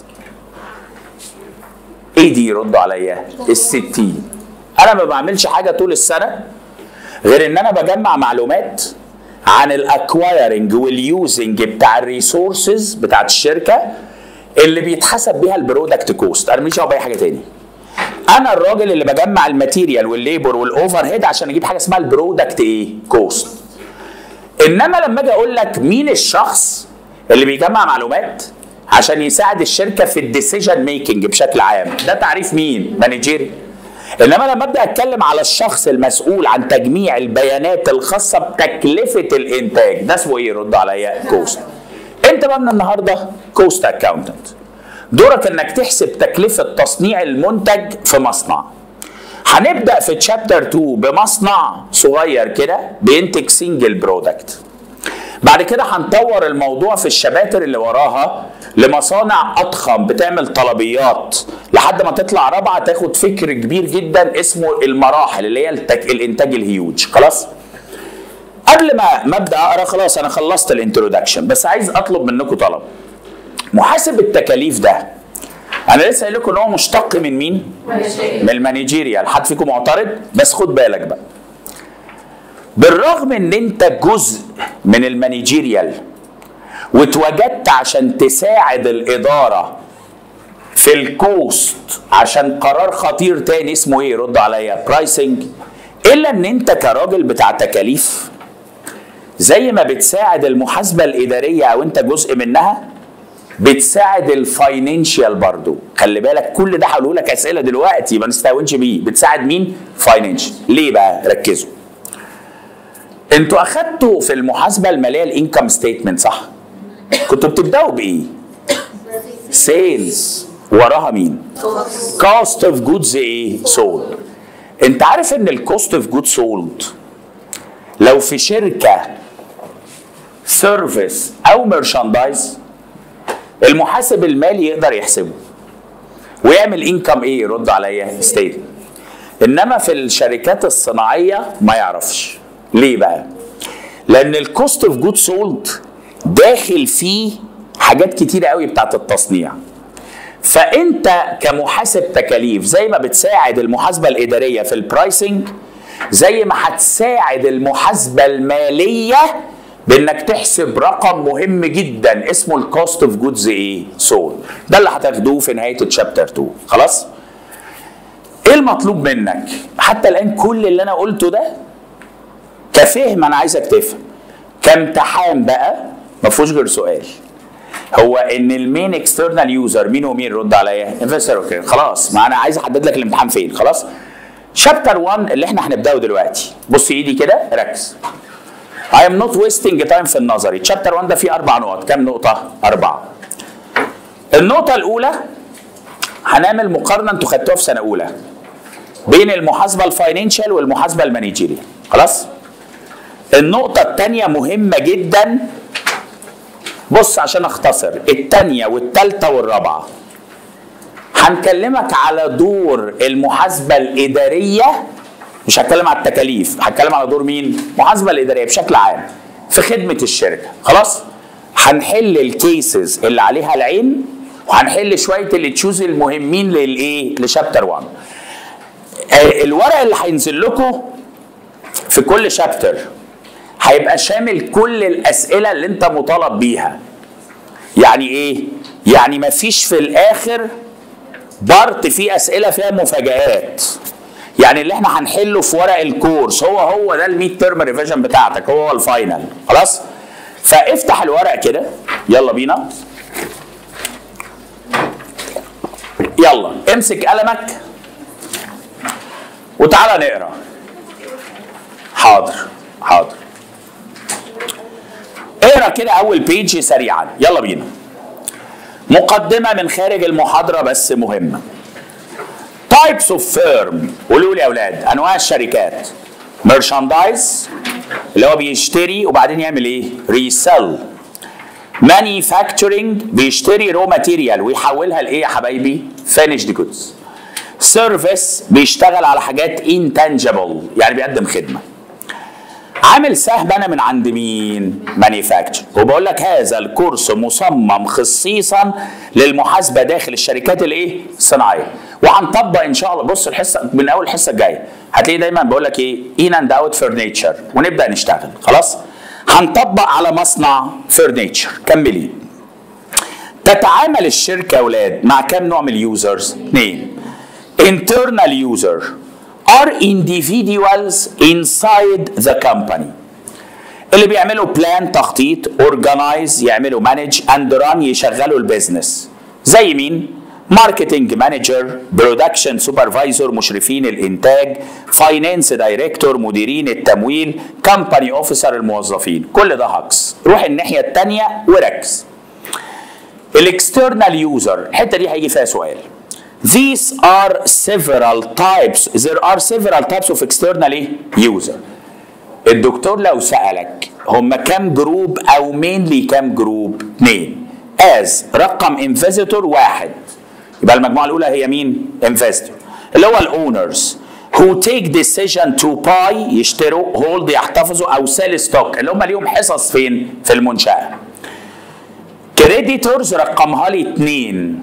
ايه دي يردوا عليا الستين انا ما بعملش حاجه طول السنه غير ان انا بجمع معلومات عن الاكوايرنج واليوزنج بتاع الريسورسز بتاعت الشركه اللي بيتحسب بيها البرودكت كوست انا ماليش دعوه باي حاجه تاني انا الراجل اللي بجمع الماتيريال والليبر والاوفر هيد عشان اجيب حاجه اسمها البرودكت ايه كوست انما لما اجي اقول لك مين الشخص اللي بيجمع معلومات عشان يساعد الشركه في الديسيجن ميكنج بشكل عام ده تعريف مين مانجيري انما لما ابدا اتكلم على الشخص المسؤول عن تجميع البيانات الخاصه بتكلفه الانتاج ده اسمه ايه رد عليا كوست انت بقى من النهارده كوست اكاونتنت دورك انك تحسب تكلفه تصنيع المنتج في مصنع هنبدا في تشابتر 2 بمصنع صغير كده بينتج سنجل برودكت بعد كده هنطور الموضوع في الشباتر اللي وراها لمصانع اضخم بتعمل طلبيات لحد ما تطلع رابعه تاخد فكر كبير جدا اسمه المراحل اللي هي التك... الانتاج الهيوج خلاص قبل ما ما ابدا اقرا خلاص انا خلصت الانترودكشن بس عايز اطلب منكم طلب محاسب التكاليف ده انا لسه قايل لكم ان هو مشتق من مين؟ من المانجيريال حد فيكم معترض بس خد بالك بقى بالرغم ان انت جزء من المانجيريال واتوجدت عشان تساعد الاداره في الكوست عشان قرار خطير تاني اسمه ايه رد عليا برايسنج الا ان انت كراجل بتاع تكاليف زي ما بتساعد المحاسبه الاداريه او انت جزء منها بتساعد الفاينانشال برضو خلي بالك كل ده هقوله لك اسئله دلوقتي ما نستهونش بيه بتساعد مين فاينانشال ليه بقى ركزوا انتوا اخدتوا في المحاسبه الماليه الانكم ستيتمنت صح كنتوا بتبداوا بايه سيلز وراها مين كوست اوف جودز ايه سولد انت عارف ان الكوست اوف جود سولد لو في شركه سيرفيس او ميرشاندايز المحاسب المالي يقدر يحسبه ويعمل انكم ايه يرد عليا ستيت انما في الشركات الصناعيه ما يعرفش ليه بقى لان الكوست اوف جود سولد داخل فيه حاجات كتيره قوي بتاعت التصنيع فانت كمحاسب تكاليف زي ما بتساعد المحاسبه الاداريه في البرايسنج زي ما هتساعد المحاسبه الماليه بانك تحسب رقم مهم جدا اسمه الكوست اوف جودز ايه سول ده اللي هتاخدوه في نهايه الشابتر 2 خلاص ايه المطلوب منك حتى الان كل اللي انا قلته ده كفهم انا عايزك تفهم كامتحان بقى ما فيهوش غير سؤال هو ان المين اكسترنال يوزر مين ومين رد عليا انفستر اوكي خلاص ما انا عايز احدد لك الامتحان فين خلاص شابتر 1 اللي احنا هنبداه دلوقتي بص ايدي كده ركز I am not wasting time في النظري تشابتر 1 ده فيه اربع نقط كام نقطه اربعه النقطه الاولى هنعمل مقارنه انتوا خدتوها في سنه اولى بين المحاسبه الفاينانشال والمحاسبه المانجيريال خلاص النقطه الثانيه مهمه جدا بص عشان اختصر الثانيه والثالثه والرابعه هنكلمك على دور المحاسبه الاداريه مش هتكلم على التكاليف هتكلم على دور مين المحاسبه الاداريه بشكل عام في خدمه الشركه خلاص هنحل الكيسز اللي عليها العين وهنحل شويه اللي تشوز المهمين للايه لشابتر 1 آه، الورق اللي هينزل لكم في كل شابتر هيبقى شامل كل الاسئله اللي انت مطالب بيها يعني ايه يعني مفيش في الاخر بارت فيه اسئله فيها مفاجآت يعني اللي احنا هنحله في ورق الكورس هو هو ده الميد ترم ريفيجن بتاعتك هو هو الفاينل خلاص فافتح الورق كده يلا بينا يلا امسك قلمك وتعالى نقرا حاضر حاضر اقرا كده اول بيج سريعا يلا بينا مقدمه من خارج المحاضره بس مهمه تايبس اوف فيرم قولوا لي يا اولاد انواع الشركات ميرشاندايز اللي هو بيشتري وبعدين يعمل ايه ريسيل مانيفاكتشرنج بيشتري رو ماتيريال ويحولها لايه يا حبايبي فينيشد جودز سيرفيس بيشتغل على حاجات انتنجبل يعني بيقدم خدمه عامل سهم انا من عند مين مانيفاكتشر وبقول لك هذا الكورس مصمم خصيصا للمحاسبه داخل الشركات الايه الصناعيه وهنطبق ان شاء الله بص الحصه من اول الحصه الجايه هتلاقي دايما بقول لك ايه ان اند اوت فرنيتشر ونبدا نشتغل خلاص هنطبق على مصنع فرنيتشر كملي تتعامل الشركه يا اولاد مع كام نوع من اليوزرز اثنين internal user are individuals inside the company اللي بيعملوا بلان تخطيط organize يعملوا manage and run يشغلوا البيزنس زي مين ماركتنج مانجر برودكشن سوبرفايزر مشرفين الانتاج فاينانس دايركتور مديرين التمويل كمباني اوفيسر الموظفين كل ده هكس روح الناحيه الثانيه وركز الاكسترنال يوزر الحته دي هيجي فيها سؤال These are several types there are several types of external إيه؟ user الدكتور لو سألك هم كام جروب أو مينلي كام جروب؟ اثنين as رقم انفيزيتور واحد يبقى المجموعة الأولى هي مين؟ انفيزيتور اللي هو الأونرز who take decision to buy يشتروا hold يحتفظوا أو sell stock اللي هم ليهم حصص فين؟ في المنشأة كريديتورز رقمها لي اثنين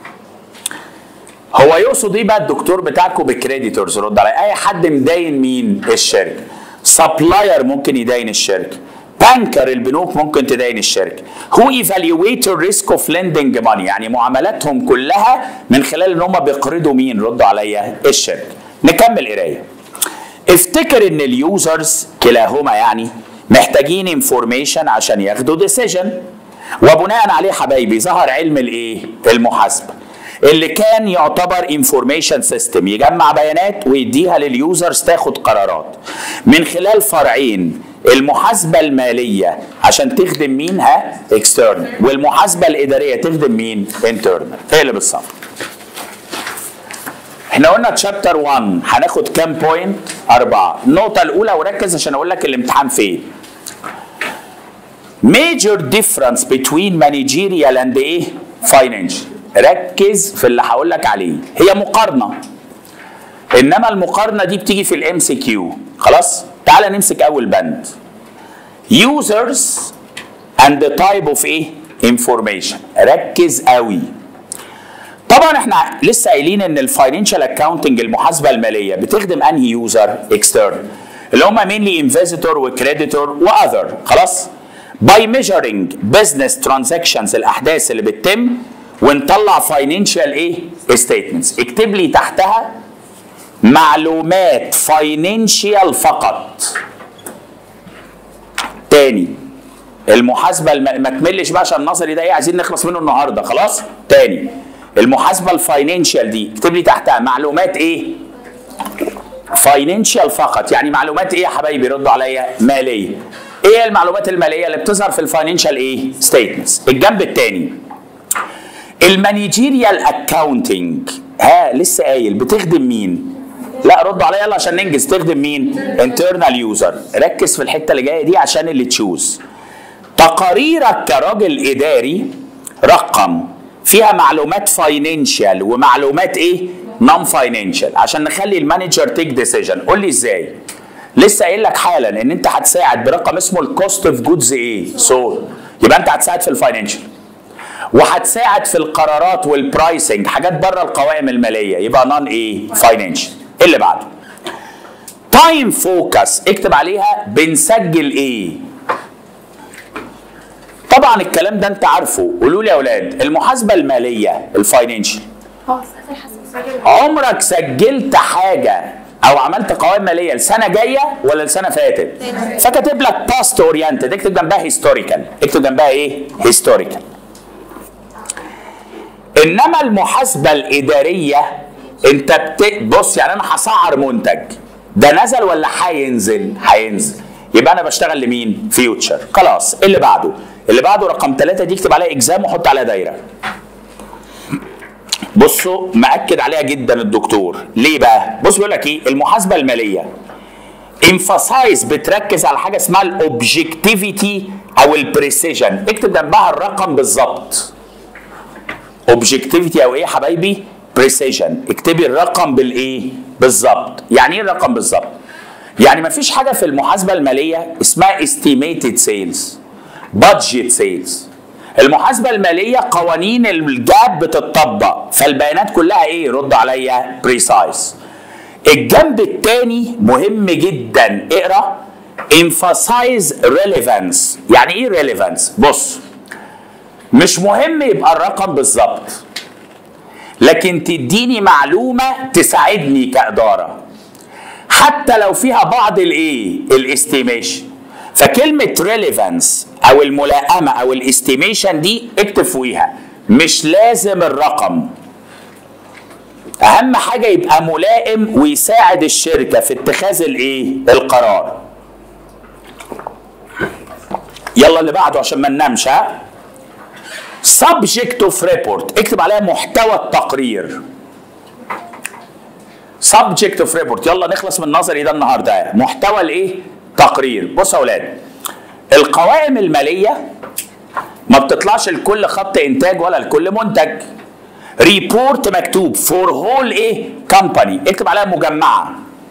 هو يقصد ايه بقى الدكتور بتاعكم بكريديتورز رد علي اي حد مداين مين الشركه سبلاير ممكن يداين الشركه بانكر البنوك ممكن تداين الشركه هو ايفالويت الريسك اوف ليندنج ماني يعني معاملاتهم كلها من خلال ان هم بيقرضوا مين ردوا عليا الشركه نكمل قرايه افتكر ان اليوزرز كلاهما يعني محتاجين انفورميشن عشان ياخدوا ديسيجن وبناء عليه حبايبي ظهر علم الايه المحاسبه اللي كان يعتبر انفورميشن سيستم يجمع بيانات ويديها لليوزرز تاخد قرارات من خلال فرعين المحاسبه الماليه عشان تخدم مين ها اكسترنال والمحاسبه الاداريه تخدم مين انترنال هي اللي بالصف احنا قلنا تشابتر 1 هناخد كام بوينت؟ أربعة النقطة الأولى وركز عشان أقول لك الامتحان فين major difference between managerial and ايه financial ركز في اللي هقول لك عليه هي مقارنه انما المقارنه دي بتيجي في الام سي كيو خلاص تعال نمسك اول بند users and the type of ايه information ركز قوي طبعا احنا لسه قايلين ان الفاينانشال اكاونتنج المحاسبه الماليه بتخدم انهي يوزر اكسترنال اللي هم مينلي انفيزيتور وكريديتور واذر خلاص باي ميجرنج بزنس ترانزاكشنز الاحداث اللي بتتم ونطلع فاينانشال ايه ستيتمنتس اكتب لي تحتها معلومات فاينانشال فقط تاني المحاسبه الم... ما تملش بقى عشان النظري ده ايه عايزين نخلص منه النهارده خلاص تاني المحاسبه الفاينانشال دي اكتب لي تحتها معلومات ايه فاينانشال فقط يعني معلومات ايه يا حبايبي ردوا عليا ماليه ايه المعلومات الماليه اللي بتظهر في الفاينانشال ايه ستيتمنتس الجنب الثاني المانجيريال اكاونتنج ها لسه قايل بتخدم مين لا ردوا عليا يلا عشان ننجز تخدم مين انترنال يوزر ركز في الحته اللي جايه دي عشان اللي تشوز تقاريرك كراجل اداري رقم فيها معلومات فاينانشال ومعلومات ايه نون فاينانشال عشان نخلي المانجر تيك ديسيجن قول لي ازاي لسه قايل لك حالا ان انت هتساعد برقم اسمه الكوست اوف جودز ايه سول يبقى انت هتساعد في الفاينانشال وهتساعد في القرارات والبرايسنج حاجات بره القوائم الماليه يبقى نون ايه فاينانشال اللي بعده تايم فوكس اكتب عليها بنسجل ايه طبعا الكلام ده انت عارفه قولوا لي يا اولاد المحاسبه الماليه الفاينانشال اه اخر حسب عمرك سجلت حاجه او عملت قوائم ماليه لسنه جايه ولا لسنه فاتت فكاتب لك باست اورينتد اكتب جنبها هيستوريكال اكتب جنبها ايه هيستوريكال انما المحاسبه الاداريه انت بت... بص يعني انا هسعر منتج ده نزل ولا هينزل هينزل يبقى انا بشتغل لمين فيوتشر خلاص اللي بعده اللي بعده رقم ثلاثة دي اكتب عليها اكزام وحط عليها دايره بصوا مأكد عليها جدا الدكتور ليه بقى بص بيقول لك ايه المحاسبه الماليه emphasize بتركز على حاجه اسمها الاوبجكتيفيتي او البريسيجن اكتب جنبها الرقم بالظبط اوبجكتيفيتي او ايه يا حبايبي بريسيجن اكتبي الرقم بالايه بالظبط يعني ايه الرقم بالظبط يعني ما فيش حاجه في المحاسبه الماليه اسمها estimated sales budget sales المحاسبه الماليه قوانين الجاب بتطبق فالبيانات كلها ايه رد عليا بريسايز الجنب الثاني مهم جدا اقرا emphasize relevance يعني ايه relevance بص مش مهم يبقى الرقم بالظبط لكن تديني معلومه تساعدني كاداره حتى لو فيها بعض الايه الاستيميشن فكلمه ريليفانس او الملائمه او الاستيميشن دي اكتب فوقيها مش لازم الرقم اهم حاجه يبقى ملائم ويساعد الشركه في اتخاذ الايه القرار يلا اللي بعده عشان ما ننامش ها subject of report اكتب عليها محتوى التقرير subject of report يلا نخلص من النظري ده النهارده محتوى الايه تقرير بصوا يا اولاد القوائم الماليه ما بتطلعش لكل خط انتاج ولا لكل منتج ريبورت مكتوب فور هول ايه كمباني اكتب عليها مجمعه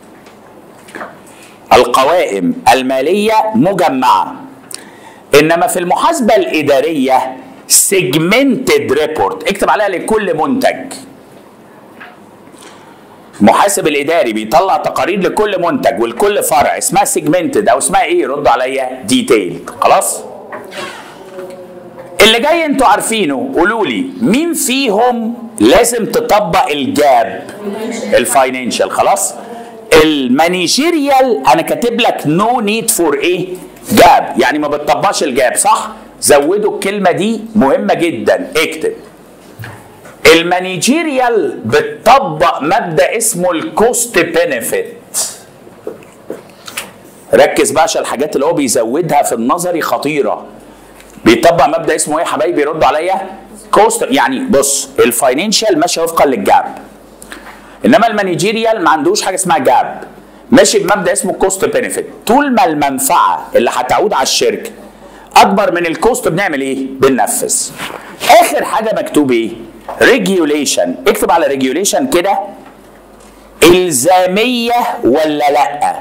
القوائم الماليه مجمعه انما في المحاسبه الاداريه سيجمنتد ريبورت اكتب عليها لكل منتج المحاسب الاداري بيطلع تقارير لكل منتج ولكل فرع اسمها سيجمنتد او اسمها ايه ردوا عليا ديتيل خلاص اللي جاي انتوا عارفينه قولوا لي مين فيهم لازم تطبق الجاب الفاينانشال خلاص المانيجيريال انا كاتب لك نو نيد فور ايه جاب يعني ما بتطبقش الجاب صح زودوا الكلمه دي مهمه جدا اكتب المانيجيريال بتطبق مبدا اسمه الكوست بينيفيت ركز بقى عشان الحاجات اللي هو بيزودها في النظري خطيره بيطبق مبدا اسمه ايه يا حبايبي ردوا عليا كوست يعني بص الفاينانشال ماشي وفقا للجاب انما المانيجيريال ما عندوش حاجه اسمها جاب ماشي بمبدا اسمه كوست بينيفيت طول ما المنفعه اللي هتعود على الشركه اكبر من الكوست بنعمل ايه بننفذ اخر حاجه مكتوب ايه ريجيوليشن اكتب على ريجيوليشن كده الزاميه ولا لا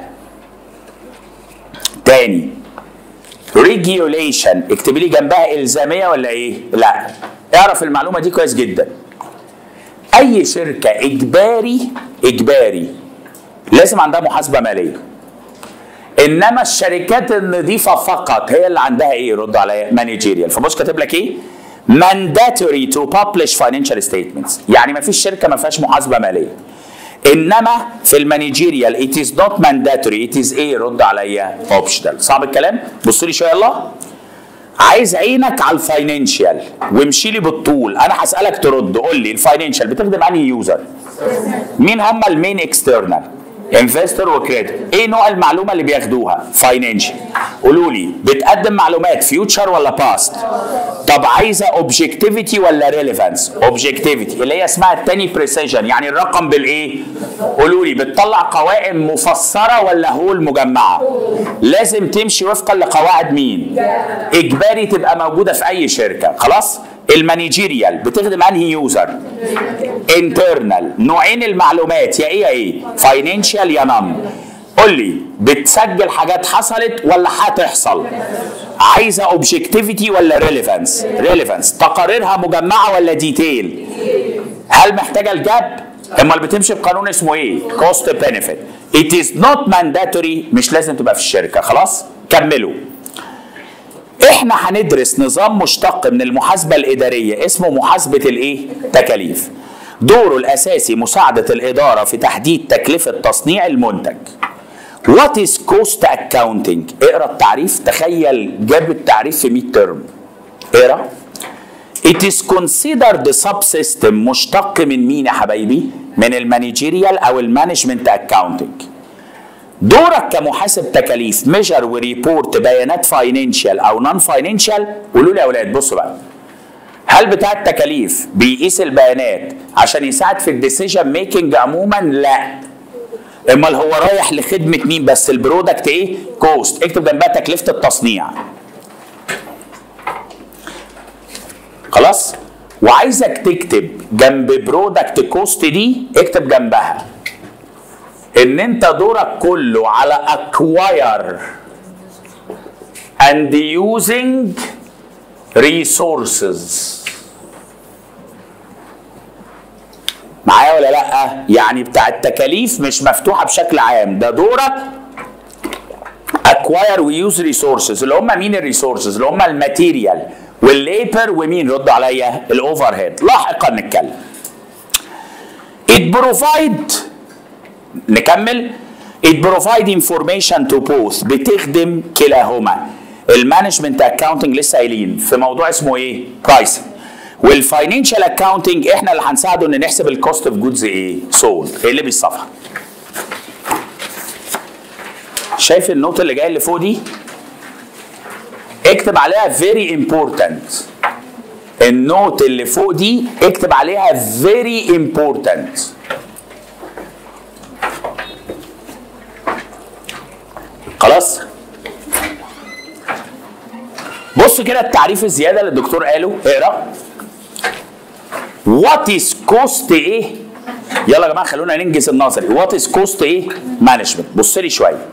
تاني ريجيوليشن اكتب لي جنبها الزاميه ولا ايه لا اعرف المعلومه دي كويس جدا اي شركه اجباري اجباري لازم عندها محاسبه ماليه انما الشركات النظيفه فقط هي اللي عندها ايه رد عليا مانجيريال فبص كاتب لك ايه mandatory to publish financial statements يعني ما فيش شركه ما فيهاش محاسبه ماليه انما في المانجيريال it is not mandatory it is ايه رد عليا optional صعب الكلام بص لي شويه يلا عايز عينك على الفاينانشال وامشي لي بالطول انا هسالك ترد قول لي الفاينانشال بتخدم انهي يوزر مين هم المين اكسترنال انفستور وكريدت ايه نوع المعلومه اللي بياخدوها فاينانشال قولوا لي بتقدم معلومات فيوتشر ولا باست طب عايزه اوبجكتيفيتي ولا ريليفانس اوبجكتيفيتي اللي هي اسمها التاني بريسيجن يعني الرقم بالايه قولوا لي بتطلع قوائم مفسره ولا هول مجمعه لازم تمشي وفقا لقواعد مين اجباري تبقى موجوده في اي شركه خلاص المانجيريال بتخدم انهي يوزر انترنال نوعين المعلومات يا ايه يا ايه فاينانشال يا نون قول لي بتسجل حاجات حصلت ولا هتحصل عايزه اوبجكتيفيتي ولا ريليفانس ريليفانس تقاريرها مجمعه ولا ديتيل هل محتاجه الجاب امال بتمشي بقانون اسمه ايه كوست بنفيت it is not mandatory مش لازم تبقى في الشركه خلاص كملوا احنا هندرس نظام مشتق من المحاسبه الاداريه اسمه محاسبه الايه تكاليف دوره الاساسي مساعده الاداره في تحديد تكلفه تصنيع المنتج What is cost accounting؟ اقرا التعريف تخيل جاب التعريف في 100 ترم اقرا It is considered subsystem مشتق من مين يا حبايبي؟ من المانجيريال او المانجمنت اكاونتنج. دورك كمحاسب تكاليف ميجر وريبورت بيانات فاينانشال او نون فاينانشال قولوا لي يا اولاد بصوا بقى هل بتاع التكاليف بيقيس البيانات عشان يساعد في الديسيجن ميكنج عموما؟ لا. امال هو رايح لخدمه مين بس البرودكت ايه؟ كوست اكتب جنبها تكلفه التصنيع. خلاص؟ وعايزك تكتب جنب برودكت كوست دي اكتب جنبها ان انت دورك كله على acquire and using resources معايا ولا لا يعني بتاع التكاليف مش مفتوحه بشكل عام ده دورك acquire ويوز ريسورسز اللي هم مين الريسورسز اللي هم الماتيريال والليبر ومين رد عليا الاوفر هيد لاحقا نتكلم it provide نكمل it provide information to both بتخدم كلاهما المانجمنت اكاونتنج لسه قايلين في موضوع اسمه ايه برايسنج والفاينانشال اكاونتنج احنا اللي هنساعده ان نحسب الكوست اوف جودز ايه سولد اللي بالصفحه شايف النوت اللي جايه اللي فوق دي اكتب عليها very important النوت اللي فوق دي اكتب عليها very important خلاص بص كده التعريف الزياده اللي الدكتور قاله اقرا وات از كوست ايه يلا يا جماعه خلونا ننجز النظري وات از كوست ايه مانجمنت بص لي شويه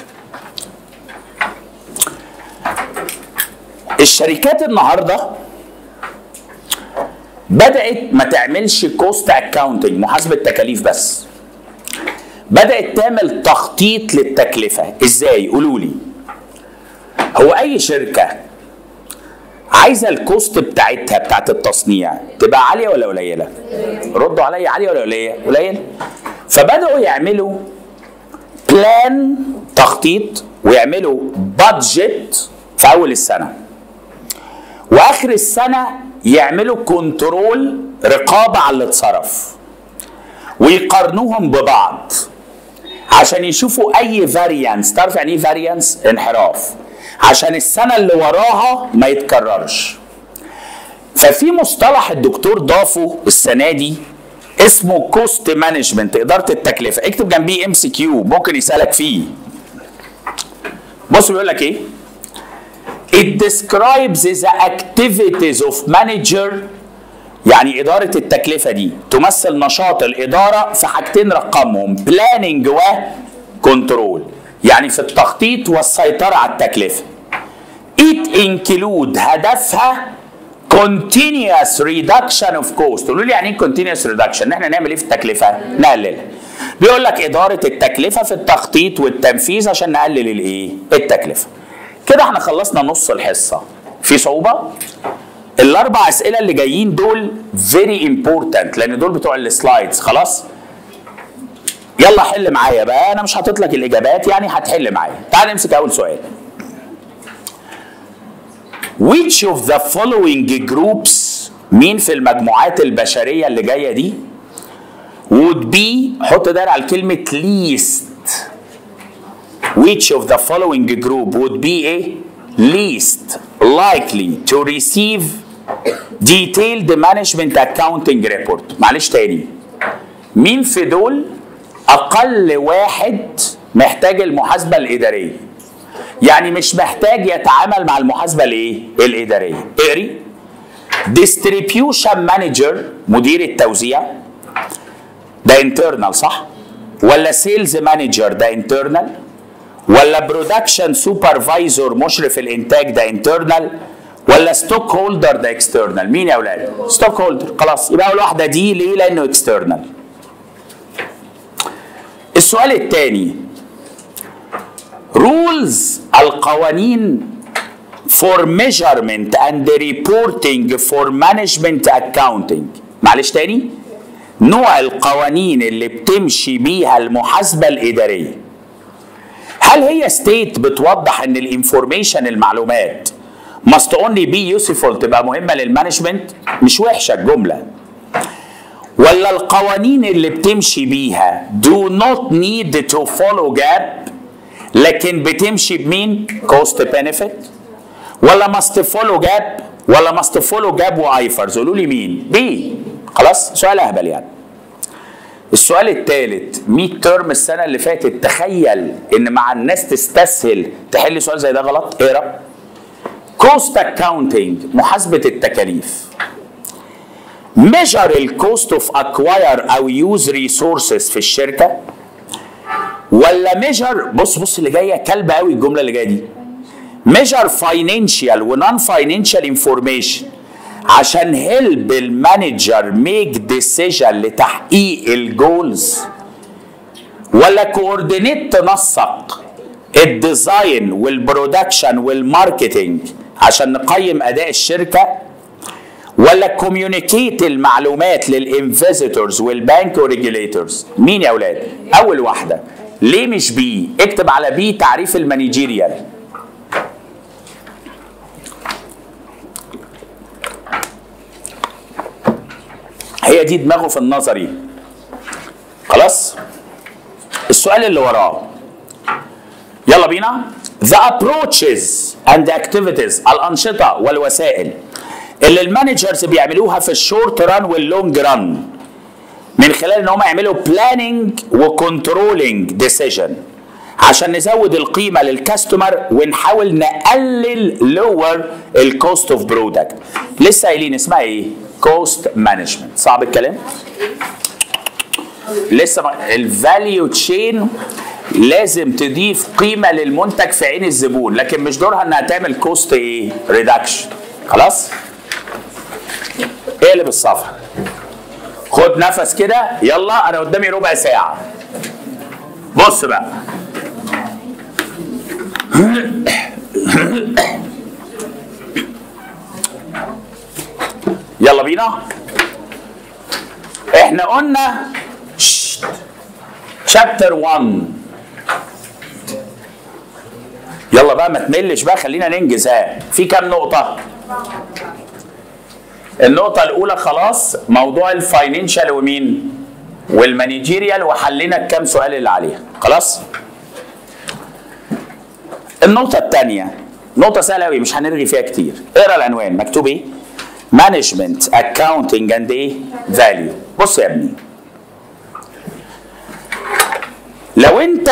الشركات النهارده بدات ما تعملش كوست اكاونتنج محاسبه تكاليف بس بدات تعمل تخطيط للتكلفه ازاي قولوا لي هو اي شركه عايزه الكوست بتاعتها بتاعت التصنيع تبقى عاليه ولا قليله ردوا عليا عاليه ولا قليله قليله فبداوا يعملوا بلان تخطيط ويعملوا بادجت في اول السنه واخر السنه يعملوا كنترول رقابه على اللي اتصرف ويقارنوهم ببعض عشان يشوفوا اي فاريانس تعرف يعني ايه فاريانس انحراف عشان السنه اللي وراها ما يتكررش ففي مصطلح الدكتور ضافه السنه دي اسمه كوست مانجمنت اداره التكلفه اكتب جنبيه ام سي كيو ممكن يسالك فيه بص بيقول لك ايه It describes the activities of manager يعني إدارة التكلفة دي تمثل نشاط الإدارة في حاجتين رقمهم planning و control يعني في التخطيط والسيطرة على التكلفة It include هدفها continuous reduction of cost تقولوا لي يعني ايه continuous reduction ان احنا نعمل ايه في التكلفة نقللها بيقول لك إدارة التكلفة في التخطيط والتنفيذ عشان نقلل الايه التكلفة كده احنا خلصنا نص الحصة في صعوبة الاربع اسئله اللي جايين دول فيري امبورتنت لان دول بتوع السلايدز خلاص يلا حل معايا بقى انا مش حاطط لك الاجابات يعني هتحل معايا تعال نمسك اول سؤال which of the following groups مين في المجموعات البشريه اللي جايه دي would be حط دايره على كلمه least which of the following group would be a least likely to receive detailed management accounting report معلش تاني مين في دول اقل واحد محتاج المحاسبه الاداريه يعني مش محتاج يتعامل مع المحاسبه الايه الاداريه اقري distribution manager مدير التوزيع ده internal صح ولا sales manager ده internal ولا برودكشن سوبرفايزر مشرف الانتاج ده انترنال ولا ستوك هولدر ده اكسترنال مين يا اولاد ستوك هولدر خلاص يبقى اول واحده دي ليه لانه اكسترنال السؤال الثاني رولز القوانين for measurement and reporting for management accounting معلش تاني نوع القوانين اللي بتمشي بيها المحاسبه الاداريه هل هي ستيت بتوضح ان الانفورميشن المعلومات must only be useful تبقى مهمه للمانجمنت مش وحشه الجمله ولا القوانين اللي بتمشي بيها do not need to follow gap لكن بتمشي بمين cost benefit ولا must follow gap ولا must follow gap وايفرز قولوا لي مين بي خلاص سؤال اهبل يعني السؤال الثالث 100 ترم السنه اللي فاتت تخيل ان مع الناس تستسهل تحل سؤال زي ده غلط اقرا كوست اكاونتنج محاسبه التكاليف measure الكوست اوف acquire او يوز ريسورسز في الشركه ولا ميجر بص بص اللي جايه كلبه قوي الجمله اللي جايه دي ميجر فاينانشال ونون فاينانشال انفورميشن عشان هيلب المانجر ميك ديسيجن لتحقيق الجولز ولا كوردينيت تنسق الديزاين والبرودكشن والماركتنج عشان نقيم اداء الشركه ولا كوميونيكيت المعلومات للانفيزيتورز والبانك وريجوليتورز مين يا اولاد اول واحده ليه مش بي اكتب على بي تعريف المانجيريال هي دي دماغه في النظري خلاص السؤال اللي وراه يلا بينا the approaches and activities الأنشطة والوسائل اللي المانجرز بيعملوها في الشورت ران واللونج ران من خلال ان هم يعملوا بلاننج وكنترولنج ديسيجن عشان نزود القيمه للكاستمر ونحاول نقلل لور الكوست اوف برودكت لسه قايلين اسمها ايه كوست مانجمنت صعب الكلام لسه الفاليو تشين لازم تضيف قيمه للمنتج في عين الزبون لكن مش دورها انها تعمل كوست ايه ريدكشن خلاص اقلب الصفحه خد نفس كده يلا انا قدامي ربع ساعه بص بقى يلا بينا احنا قلنا شابتر 1 يلا بقى ما تملش بقى خلينا ننجز ها في كام نقطة؟ النقطة الأولى خلاص موضوع الفاينانشال ومين؟ والمانجيريال وحلينا الكام سؤال اللي عليها خلاص؟ النقطة الثانية نقطة سهلة أوي مش هنرغي فيها كتير اقرا العنوان مكتوب إيه؟ مانجمنت اكاونتنج اند إيه؟ فاليو بص يا ابني لو أنت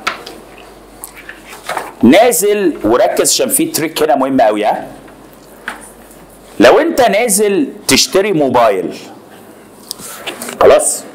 نازل وركز عشان في تريك هنا مهم قوي ها لو انت نازل تشتري موبايل خلاص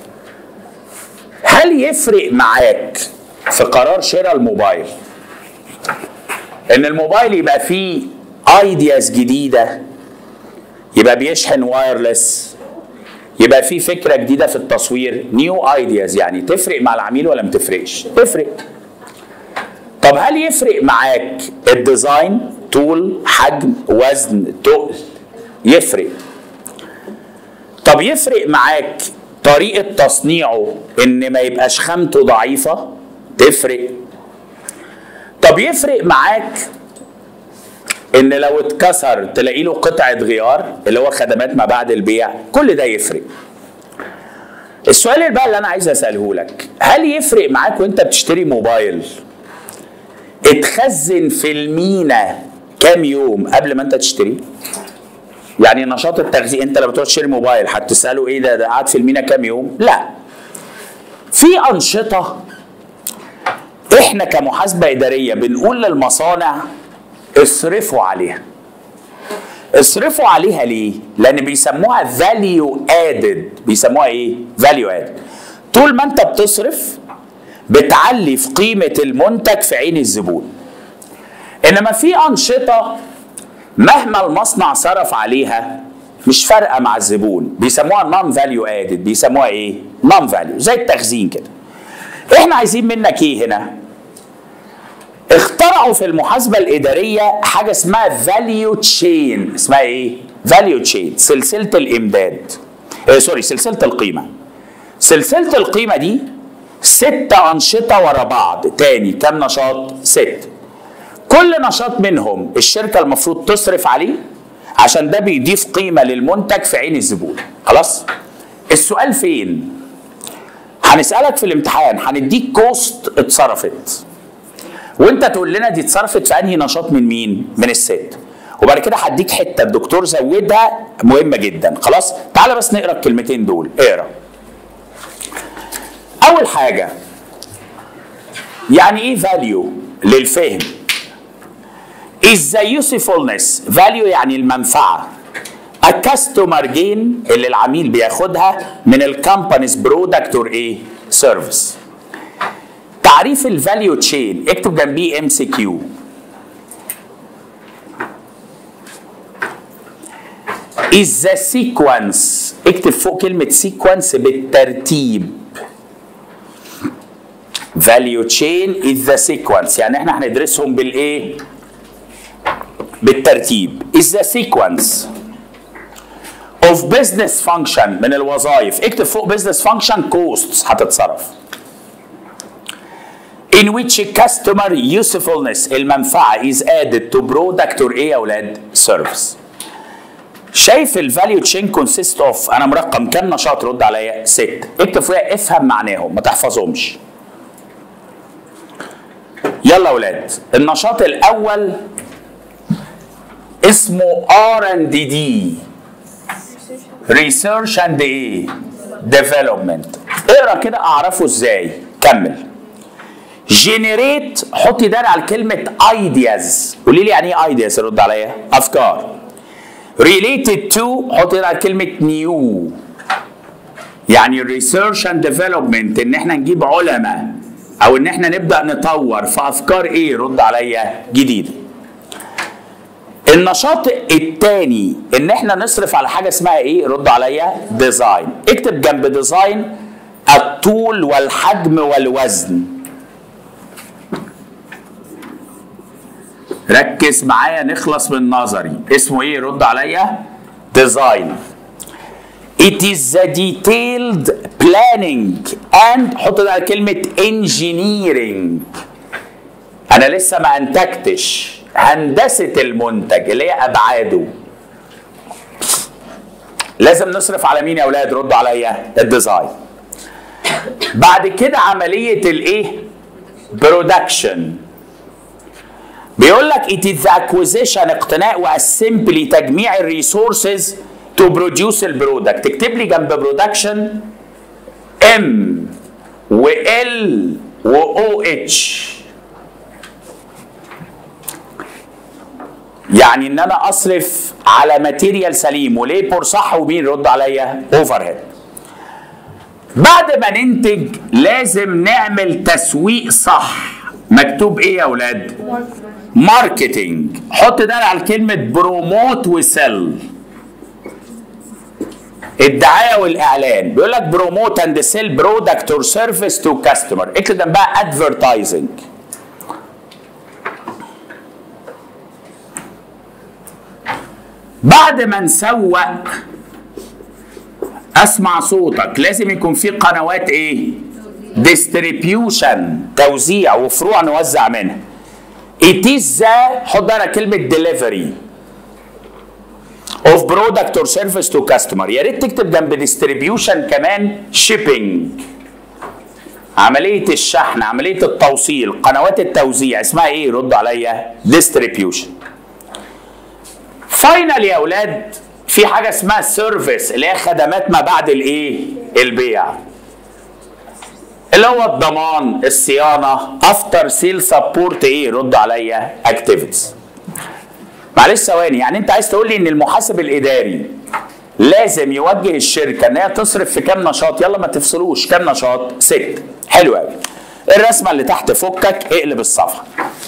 هل يفرق معاك في قرار شراء الموبايل ان الموبايل يبقى فيه ايدياز جديده يبقى بيشحن وايرلس يبقى فيه فكره جديده في التصوير نيو ايدياز يعني تفرق مع العميل ولا ما تفرقش تفرق طب هل يفرق معاك الديزاين طول حجم وزن تقل يفرق طب يفرق معاك طريقة تصنيعه ان ما يبقاش خامته ضعيفة تفرق طب يفرق معاك ان لو اتكسر تلاقي له قطعة غيار اللي هو خدمات ما بعد البيع كل ده يفرق السؤال بقى اللي انا عايز اساله لك هل يفرق معاك وانت بتشتري موبايل اتخزن في المينا كام يوم قبل ما انت تشتريه يعني نشاط التخزين انت لما تروح تشتري موبايل هتساله ايه ده ده قعد في المينا كام يوم لا في انشطه احنا كمحاسبه اداريه بنقول للمصانع اصرفوا عليها اصرفوا عليها ليه لان بيسموها فاليو ادد بيسموها ايه فاليو ادد طول ما انت بتصرف بتعلي في قيمة المنتج في عين الزبون إنما في أنشطة مهما المصنع صرف عليها مش فارقة مع الزبون بيسموها نون فاليو ادد بيسموها إيه؟ نون فاليو زي التخزين كده إحنا عايزين منك إيه هنا؟ اخترعوا في المحاسبة الإدارية حاجة اسمها فاليو تشين اسمها إيه؟ فاليو تشين سلسلة الإمداد آه سوري سلسله القيمه سلسله القيمه دي ست انشطه ورا بعض تاني كم نشاط ست كل نشاط منهم الشركه المفروض تصرف عليه عشان ده بيضيف قيمه للمنتج في عين الزبون خلاص السؤال فين هنسالك في الامتحان هنديك كوست اتصرفت وانت تقول لنا دي اتصرفت في انهي نشاط من مين من الست وبعد كده هديك حته الدكتور زودها مهمه جدا خلاص تعالى بس نقرا الكلمتين دول اقرا اول حاجه يعني ايه فاليو للفهم is the usefulness value يعني المنفعه a customer gain اللي العميل بياخدها من الكومبانيز برودكت اور ايه سيرفيس تعريف الفاليو تشين اكتب جنبيه ام سي كيو is the sequence اكتب فوق كلمة sequence بالترتيب value chain is the sequence يعني احنا هندرسهم بالايه بالترتيب is the sequence of business function من الوظائف اكتب فوق business function costs هتتصرف in which customer usefulness المنفعة is added to product or ايه يا اولاد service شايف الفاليو تشين كونسيست اوف انا مرقم كام نشاط رد عليا ست اكتب فوقها افهم معناهم ما تحفظهمش يلا يا اولاد النشاط الاول اسمه ار اند دي ريسيرش اند ايه ديفلوبمنت اقرا كده اعرفه ازاي كمل جنريت حطي دايره على كلمه ايدياز قولي لي يعني ايه ايدياز رد عليا افكار related to حط هنا كلمة new يعني research and development ان احنا نجيب علماء او ان احنا نبدأ نطور في افكار ايه رد عليا جديدة النشاط الثاني ان احنا نصرف على حاجة اسمها ايه رد عليا ديزاين اكتب جنب ديزاين الطول والحجم والوزن ركز معايا نخلص من نظري اسمه ايه رد عليا ديزاين It is the detailed planning and حط ده كلمة engineering أنا لسه ما أنتجتش هندسة المنتج اللي هي أبعاده لازم نصرف على مين يا أولاد ردوا عليا الديزاين بعد كده عملية الإيه برودكشن بيقول لك it is the acquisition اقتناء واسمبلي تجميع الريسورسز تو بروديوس البرودكت اكتب لي جنب برودكشن ام وال واو اتش يعني ان انا اصرف على ماتيريال سليم وليبور صح ومين رد عليا اوفر هيد بعد ما ننتج لازم نعمل تسويق صح مكتوب ايه يا اولاد ماركتينج حط ده على كلمة بروموت وسيل الدعاية والإعلان بيقول لك بروموت اند سيل برودكت اور سيرفيس تو كاستمر اكتب جنبها ادفرتايزنج بعد ما نسوق اسمع صوتك لازم يكون في قنوات ايه ديستريبيوشن توزيع وفروع نوزع منها It is the حط على كلمة delivery of product or service to customer يا ريت تكتب جنب distribution كمان shipping عملية الشحن عملية التوصيل قنوات التوزيع اسمها ايه رد عليا distribution فاينل يا اولاد في حاجة اسمها سيرفيس اللي هي خدمات ما بعد الايه البيع اللي هو الضمان الصيانه افتر سيل سبورت ايه رد عليا اكتيفيتيز معلش ثواني يعني انت عايز تقول لي ان المحاسب الاداري لازم يوجه الشركه ان هي تصرف في كام نشاط يلا ما تفصلوش كام نشاط ست حلو قوي الرسمه اللي تحت فكك اقلب الصفحه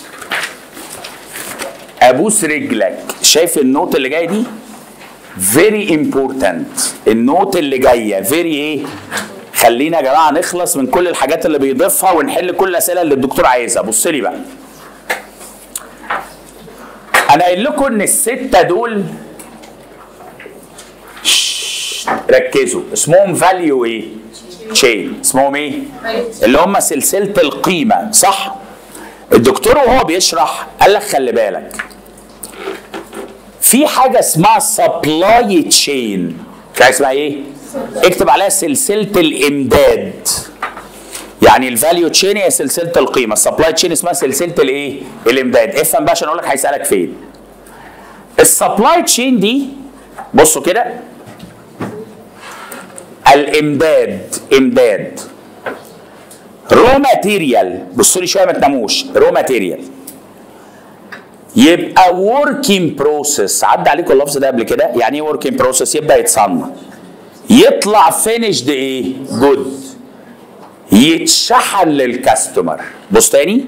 ابوس رجلك شايف النوت اللي جايه دي فيري امبورتنت النوت اللي جايه فيري ايه خلينا يا جماعه نخلص من كل الحاجات اللي بيضيفها ونحل كل الاسئله اللي الدكتور عايزها بص لي بقى انا قايل لكم ان السته دول ركزوا اسمهم فاليو ايه تشين اسمهم ايه اللي هم سلسله القيمه صح الدكتور وهو بيشرح قال لك خلي بالك في حاجه اسمها سبلاي تشين في حاجه اسمها ايه اكتب عليها سلسله الامداد يعني الفاليو تشين هي سلسله القيمه السبلاي تشين اسمها سلسله الايه الامداد افهم بقى عشان اقول لك هيسالك فين السبلاي تشين دي بصوا كده الامداد امداد رو ماتيريال بصوا لي شويه ما تناموش رو ماتيريال يبقى وركينج بروسيس عدى عليكم اللفظ ده قبل كده يعني ايه وركينج بروسيس يبدا يتصنع يطلع فينيشد ايه جود يتشحن للكاستمر بص تاني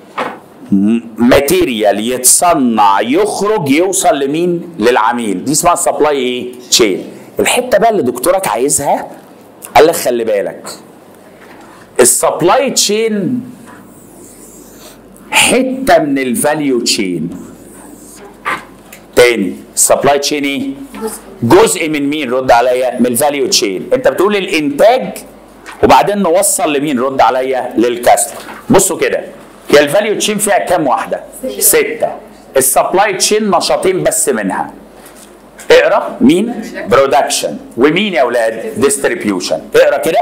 ماتيريال يتصنع يخرج يوصل لمين للعميل دي اسمها سبلاي ايه تشين الحته بقى اللي دكتورك عايزها قال لك خلي بالك السبلاي تشين حته من الفاليو تشين تاني السبلاي تشين ايه جزء من مين رد عليا من الفاليو تشين انت بتقول الانتاج وبعدين نوصل لمين رد عليا للكاستمر بصوا كده هي الفاليو تشين فيها كام واحده سته السبلاي تشين نشاطين بس منها اقرا مين برودكشن ومين يا اولاد ديستريبيوشن اقرا كده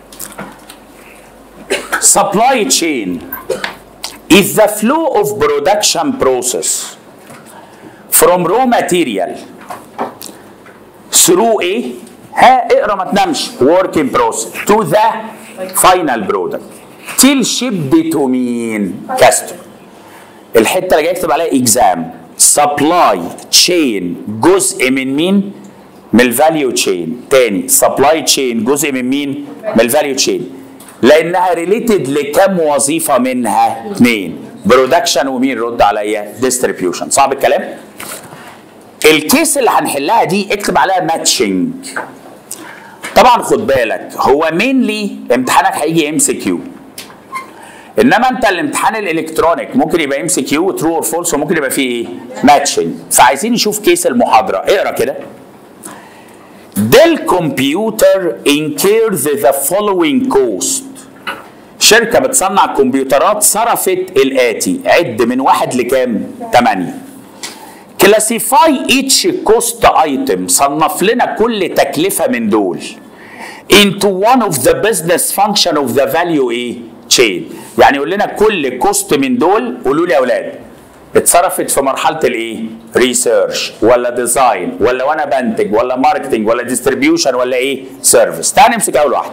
supply chain is the flow of production process from raw material through ايه ها اقرا ما تنامش working process to the final product till shipped to مين customer الحته اللي جاي اكتب عليها اكزام سبلاي تشين جزء من مين؟ من الفاليو تشين تاني سبلاي تشين جزء من مين؟ من الفاليو تشين لانها ريليتد لكم وظيفه منها اثنين برودكشن ومين رد عليا ديستريبيوشن صعب الكلام الكيس اللي هنحلها دي اكتب عليها ماتشنج طبعا خد بالك هو مينلي امتحانك هيجي ام سي كيو انما انت الامتحان الالكترونيك ممكن يبقى ام سي كيو ترو اور فولس وممكن يبقى فيه ايه ماتشنج فعايزين نشوف كيس المحاضره اقرا كده Dell Computer incurs the following cost شركة بتصنع كمبيوترات صرفت الآتي عد من واحد لكام؟ 8 كلاسيفاي each cost item صنف لنا كل تكلفة من دول into one of the business function of the value ايه؟ chain يعني يقول لنا كل كوست من دول قولوا لي يا اولاد اتصرفت في مرحله الايه؟ ريسيرش ولا ديزاين ولا وانا بنتج ولا ماركتنج ولا ديستريبيوشن ولا ايه؟ سيرفيس تعال نمسك اول واحده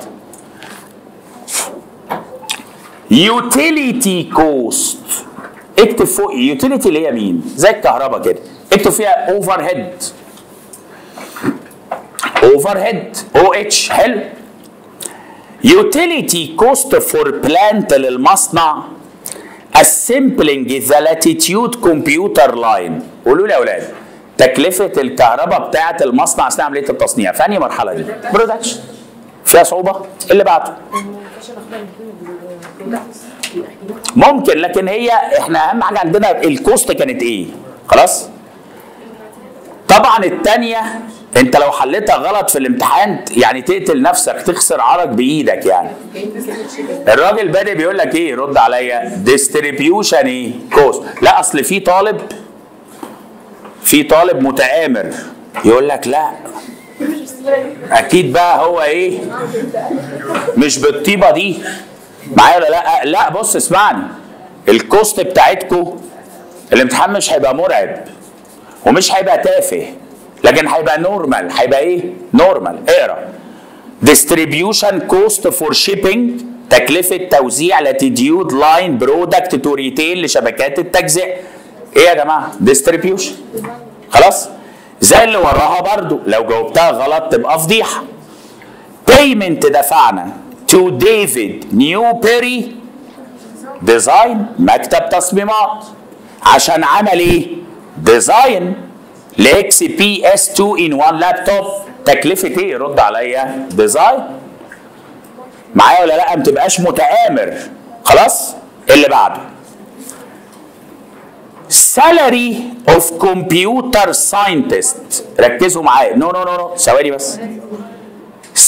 يوتيليتي كوست اكتب فوق يوتيليتي اللي هي مين؟ زي الكهرباء كده اكتب فيها اوفر هيد اوفر هيد او اتش حلو يوتيليتي كوست فور بلانت للمصنع assembling the latitude computer line قولوا لي يا اولاد تكلفه الكهرباء بتاعه المصنع اثناء عمليه التصنيع في انهي مرحله دي؟ برودكشن فيها صعوبه اللي بعده ممكن لكن هي احنا اهم حاجه عندنا الكوست كانت ايه؟ خلاص؟ طبعا الثانيه انت لو حليتها غلط في الامتحان يعني تقتل نفسك تخسر عرق بايدك يعني الراجل بادئ بيقول لك ايه رد عليا ديستريبيوشن ايه كوست لا اصل في طالب في طالب متآمر يقول لك لا اكيد بقى هو ايه مش بالطيبه دي معايا ولا لا لا بص اسمعني الكوست بتاعتكم الامتحان مش هيبقى مرعب ومش هيبقى تافه لكن هيبقى نورمال هيبقى ايه نورمال اقرا distribution cost for shipping تكلفة توزيع لاتيديود لاين برودكت تو ريتيل لشبكات التجزئة ايه يا جماعة distribution خلاص زي اللي وراها برضو لو جاوبتها غلط تبقى فضيحة payment دفعنا to ديفيد نيو بيري ديزاين مكتب تصميمات عشان عمل ايه ديزاين لاكس بي اس 2 ان 1 لابتوب تكلفه ايه رد عليا ديزاين معايا ولا لا ما تبقاش متآمر خلاص اللي بعده salary of computer scientist ركزوا معايا نو نو نو نو ثواني بس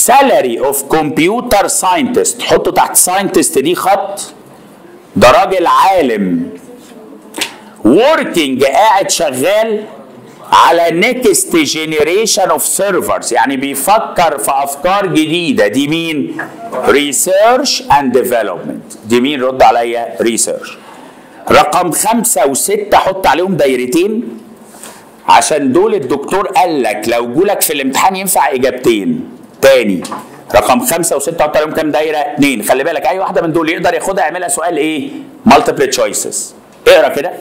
salary of computer scientist حطوا تحت scientist دي خط ده راجل عالم working قاعد شغال على next generation of servers يعني بيفكر في افكار جديده دي مين research and development دي مين رد عليا research رقم خمسة وستة حط عليهم دايرتين عشان دول الدكتور قال لك لو جولك في الامتحان ينفع اجابتين تاني رقم خمسة وستة حط عليهم كام دايرة؟ اتنين خلي بالك أي واحدة من دول يقدر ياخدها يعملها سؤال إيه؟ multiple choices اقرا كده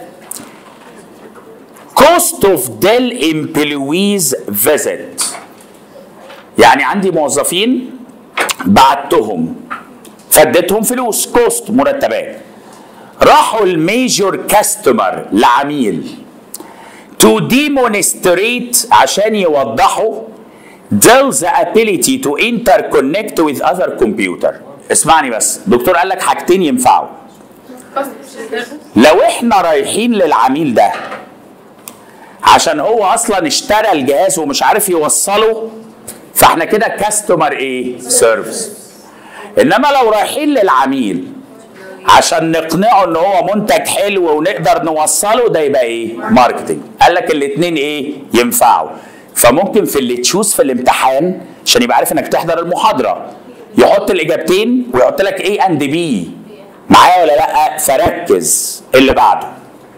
cost of Dell employees visit يعني عندي موظفين بعتهم فديتهم فلوس كوست مرتبات راحوا الميجور كاستمر لعميل to demonstrate عشان يوضحوا Dell's ability to interconnect with other computer اسمعني بس دكتور قال لك حاجتين ينفعوا لو احنا رايحين للعميل ده عشان هو اصلا اشترى الجهاز ومش عارف يوصله فاحنا كده كاستمر ايه سيرفيس انما لو رايحين للعميل عشان نقنعه ان هو منتج حلو ونقدر نوصله ده يبقى ايه ماركتنج قال لك الاثنين ايه ينفعوا فممكن في اللي تشوز في الامتحان عشان يبقى عارف انك تحضر المحاضره يحط الاجابتين ويحط لك ايه اند بي معايا ولا لا فركز اللي بعده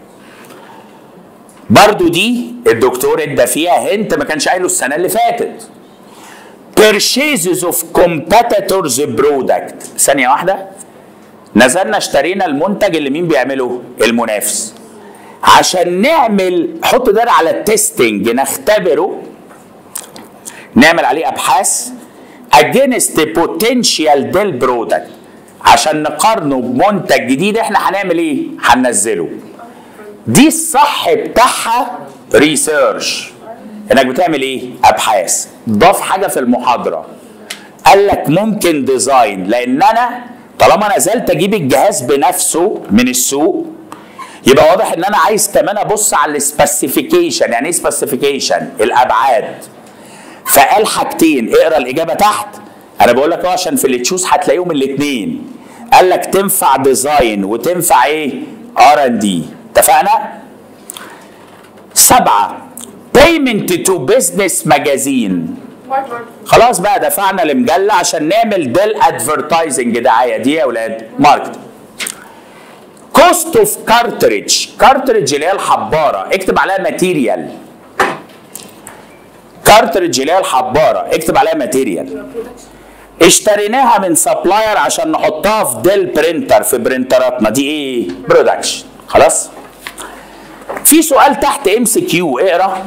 برضو دي الدكتور ادى فيها هنت ما كانش قايله السنه اللي فاتت purchases of competitors product ثانيه واحده نزلنا اشترينا المنتج اللي مين بيعمله المنافس عشان نعمل حط ده على التستنج نختبره نعمل عليه ابحاث against potential del product عشان نقارنه بمنتج جديد احنا هنعمل ايه هننزله دي الصح بتاعها ريسيرش انك بتعمل ايه ابحاث ضاف حاجه في المحاضره قال لك ممكن ديزاين لان انا طالما نزلت اجيب الجهاز بنفسه من السوق يبقى واضح ان انا عايز كمان ابص على السبيسيفيكيشن يعني ايه سبيسيفيكيشن الابعاد فقال حاجتين اقرا الاجابه تحت انا بقول لك عشان في اللي تشوز هتلاقيهم الاثنين قال لك تنفع ديزاين وتنفع ايه ار ان دي اتفقنا سبعة payment to business magazine خلاص بقى دفعنا لمجلة عشان نعمل ديل ادفرتايزنج دعاية دي يا ولاد ماركت كوست اوف كارتريج كارتريج اللي هي الحبارة اكتب عليها ماتيريال كارتريج اللي هي الحبارة اكتب عليها ماتيريال اشتريناها من سبلاير عشان نحطها في ديل برينتر في برينتراتنا دي ايه برودكشن خلاص في سؤال تحت ام سي كيو اقرا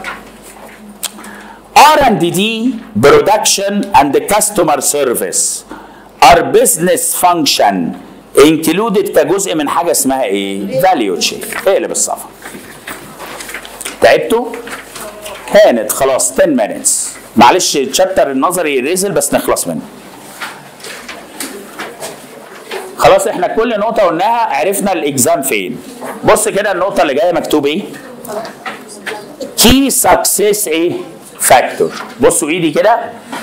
ار اند دي برودكشن اند كاستمر سيرفيس ار بزنس فانكشن انكلودد كجزء من حاجه اسمها ايه فاليو تشين اقلب الصفحه تعبتوا هانت خلاص 10 minutes معلش الشابتر النظري ريزل بس نخلص منه خلاص احنا كل نقطة قلناها عرفنا الاكزام فين. بص كده النقطة اللي جاية مكتوب ايه؟ كي سكسس ايه؟ فاكتور. بصوا ايدي كده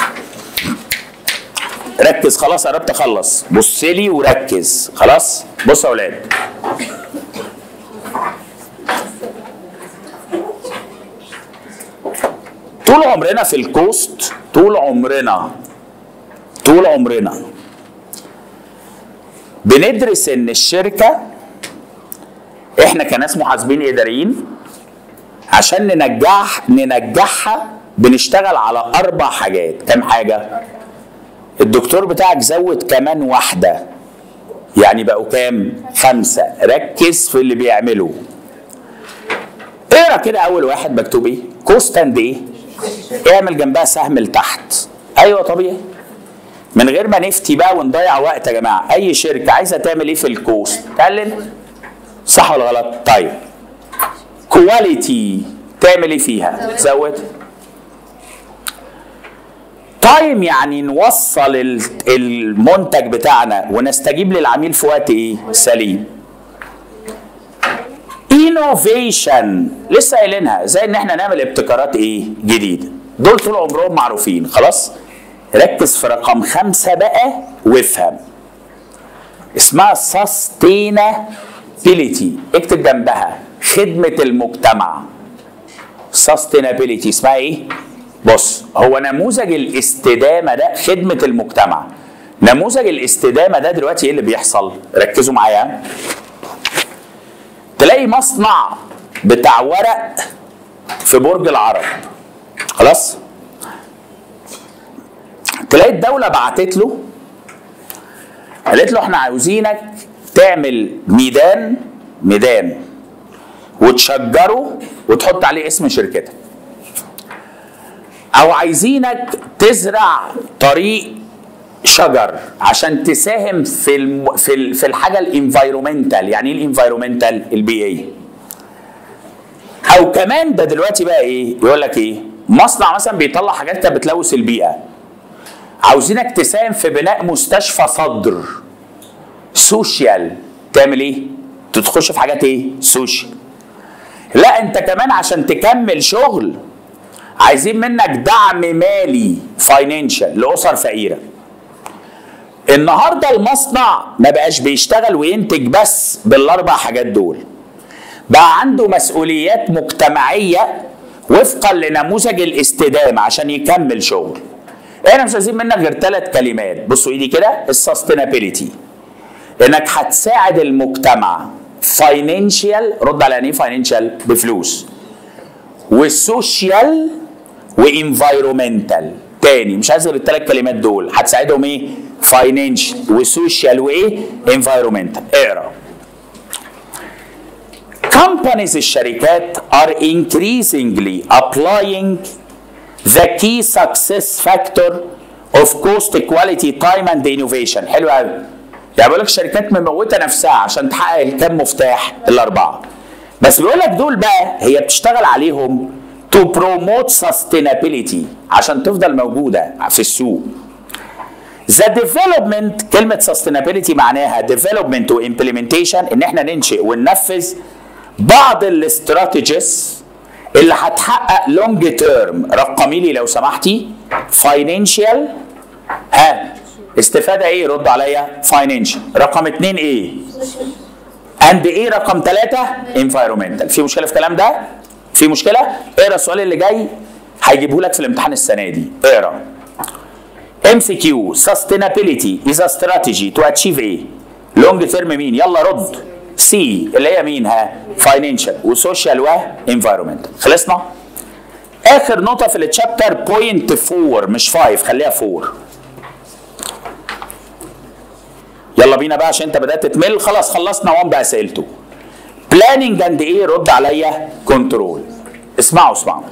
ركز خلاص قربت اخلص بص لي وركز خلاص بصوا يا اولاد طول عمرنا في الكوست طول عمرنا طول عمرنا بندرس ان الشركه احنا كناس محاسبين اداريين عشان ننجح ننجحها بنشتغل على اربع حاجات كام حاجه الدكتور بتاعك زود كمان واحده يعني بقوا كام خمسه ركز في اللي بيعمله اقرا كده اول واحد مكتوب ايه كوست اند ايه اعمل جنبها سهم لتحت ايوه طبيعي من غير ما نفتي بقى ونضيع وقت يا جماعه اي شركه عايزه تعمل ايه في الكوست تقلل صح ولا غلط طيب كواليتي تعمل ايه فيها تزود تايم يعني نوصل ال- المنتج بتاعنا ونستجيب للعميل في وقت ايه سليم انوفيشن لسه قايلينها زي ان احنا نعمل ابتكارات ايه جديده دول طول عمرهم معروفين خلاص ركز في رقم خمسة بقى وافهم اسمها sustainability اكتب جنبها خدمة المجتمع sustainability اسمها ايه؟ بص هو نموذج الاستدامة ده خدمة المجتمع نموذج الاستدامة ده دلوقتي ايه اللي بيحصل؟ ركزوا معايا تلاقي مصنع بتاع ورق في برج العرب خلاص؟ تلاقي الدولة بعتت له قالت له احنا عاوزينك تعمل ميدان ميدان وتشجره وتحط عليه اسم شركتك او عايزينك تزرع طريق شجر عشان تساهم في الم... في ال... في الحاجه الانفايرومنتال يعني ايه الانفايرومنتال البيئيه او كمان ده دلوقتي بقى ايه يقول لك ايه مصنع مثلا بيطلع حاجات كانت بتلوث البيئه عاوزينك تساهم في بناء مستشفى صدر سوشيال تعمل ايه تخش في حاجات ايه سوشيال لا انت كمان عشان تكمل شغل عايزين منك دعم مالي فاينانشال لاسر فقيره النهارده المصنع ما بقاش بيشتغل وينتج بس بالاربع حاجات دول بقى عنده مسؤوليات مجتمعيه وفقا لنموذج الاستدامه عشان يكمل شغل احنا مش عايزين منك غير ثلاث كلمات بصوا ايدي كده السستينابيلتي انك هتساعد المجتمع فاينانشال رد على يعني ايه فاينانشال بفلوس والسوشيال وانفايرومنتال تاني مش عايز غير الثلاث كلمات دول هتساعدهم ايه فاينانشال وسوشيال وايه انفايرومنتال اقرا companies الشركات are increasingly applying the key success factor of cost quality time and innovation حلو قوي يعني بيقول لك الشركات مموته نفسها عشان تحقق الكام مفتاح الاربعه بس بيقول لك دول بقى هي بتشتغل عليهم to promote sustainability عشان تفضل موجوده في السوق The development كلمة sustainability معناها development و implementation ان احنا ننشئ وننفذ بعض الاستراتيجيز اللي هتحقق لونج تيرم رقمي لي لو سمحتي فاينانشال ها استفاده ايه رد عليا فاينانشال رقم اتنين ايه اند ايه رقم ثلاثة انفايرومنتال في مشكله في الكلام ده في مشكله اقرا السؤال اللي جاي هيجيبه لك في الامتحان السنه دي اقرا MCQ sustainability is a strategy to achieve ايه لونج تيرم مين يلا رد سي اللي هي مين ها فاينانشال وسوشيال وانفايرمنتال خلصنا اخر نقطه في التشابتر بوينت 4 مش 5 خليها 4 يلا بينا بقى عشان انت بدات تمل خلاص خلصنا وان باسئلته بلاننج اند ايه رد عليا كنترول اسمعوا اسمعوا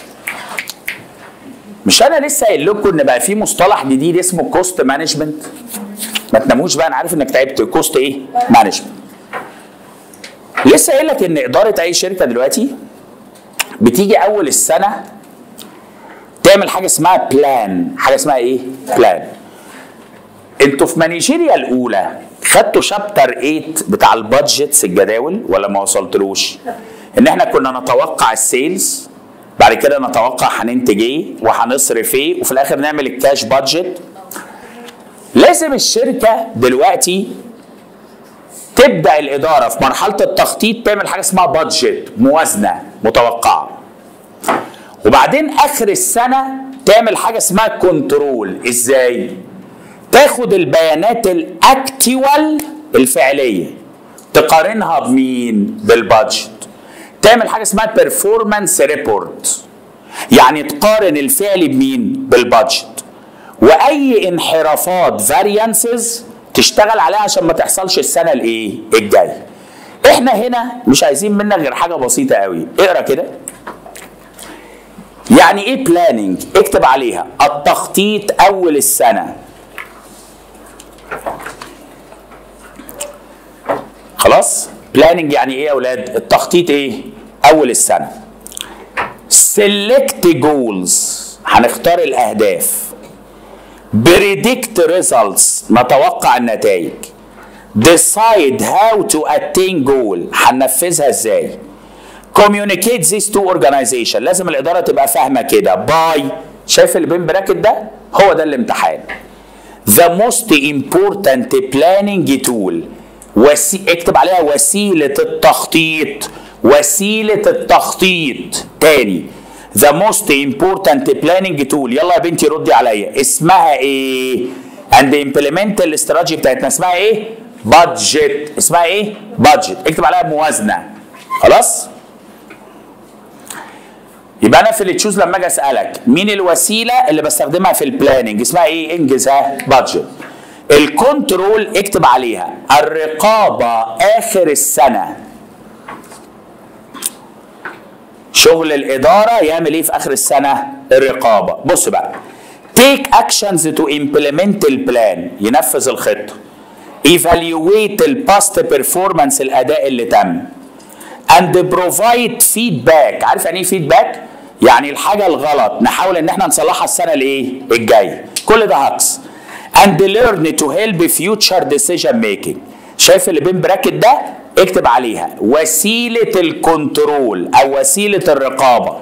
مش انا لسه قايل لكم ان بقى في مصطلح جديد اسمه كوست مانجمنت ما تناموش بقى انا عارف انك تعبت كوست ايه مانجمنت لسه قايل لك ان اداره اي شركه دلوقتي بتيجي اول السنه تعمل حاجه اسمها بلان حاجه اسمها ايه بلان انتوا في مانيجيريا الاولى خدتوا شابتر 8 بتاع البادجتس الجداول ولا ما وصلتلوش ان احنا كنا نتوقع السيلز بعد كده نتوقع هننتج ايه وهنصرف ايه وفي الاخر نعمل الكاش بادجت لازم الشركه دلوقتي تبدا الاداره في مرحله التخطيط تعمل حاجه اسمها بادجت موازنه متوقعه وبعدين اخر السنه تعمل حاجه اسمها كنترول ازاي تاخد البيانات الاكتوال الفعليه تقارنها بمين بالبادجت تعمل حاجه اسمها بيرفورمانس ريبورت يعني تقارن الفعل بمين بالبادجت واي انحرافات فاريانسز تشتغل عليها عشان ما تحصلش السنه الايه الجايه احنا هنا مش عايزين منك غير حاجه بسيطه قوي اقرا كده يعني ايه بلاننج اكتب عليها التخطيط اول السنه خلاص بلاننج يعني ايه يا اولاد التخطيط ايه اول السنه select goals هنختار الاهداف predict results نتوقع النتائج decide how to attain goal هننفذها ازاي communicate this to organization لازم الاداره تبقى فاهمه كده by شايف اللي بين براكت ده هو ده الامتحان the most important planning tool وسي... اكتب عليها وسيلة التخطيط وسيلة التخطيط تاني the most important planning tool يلا يا بنتي ردي عليا اسمها ايه and implement الاستراتيجي بتاعتنا اسمها ايه budget اسمها ايه budget اكتب عليها موازنة خلاص يبقى انا في اللي تشوز لما اجي اسالك مين الوسيله اللي بستخدمها في البلاننج اسمها ايه انجز ها بادجت الكنترول اكتب عليها الرقابه اخر السنه شغل الاداره يعمل ايه في اخر السنه الرقابه بص بقى take actions to implement البلان ينفذ الخطه evaluate الباست performance الاداء اللي تم and provide feedback عارف يعني ايه فيدباك يعني الحاجه الغلط نحاول ان احنا نصلحها السنه الايه الجايه كل ده هكس and learn to help future decision making شايف اللي بين براكت ده اكتب عليها وسيله الكنترول او وسيله الرقابه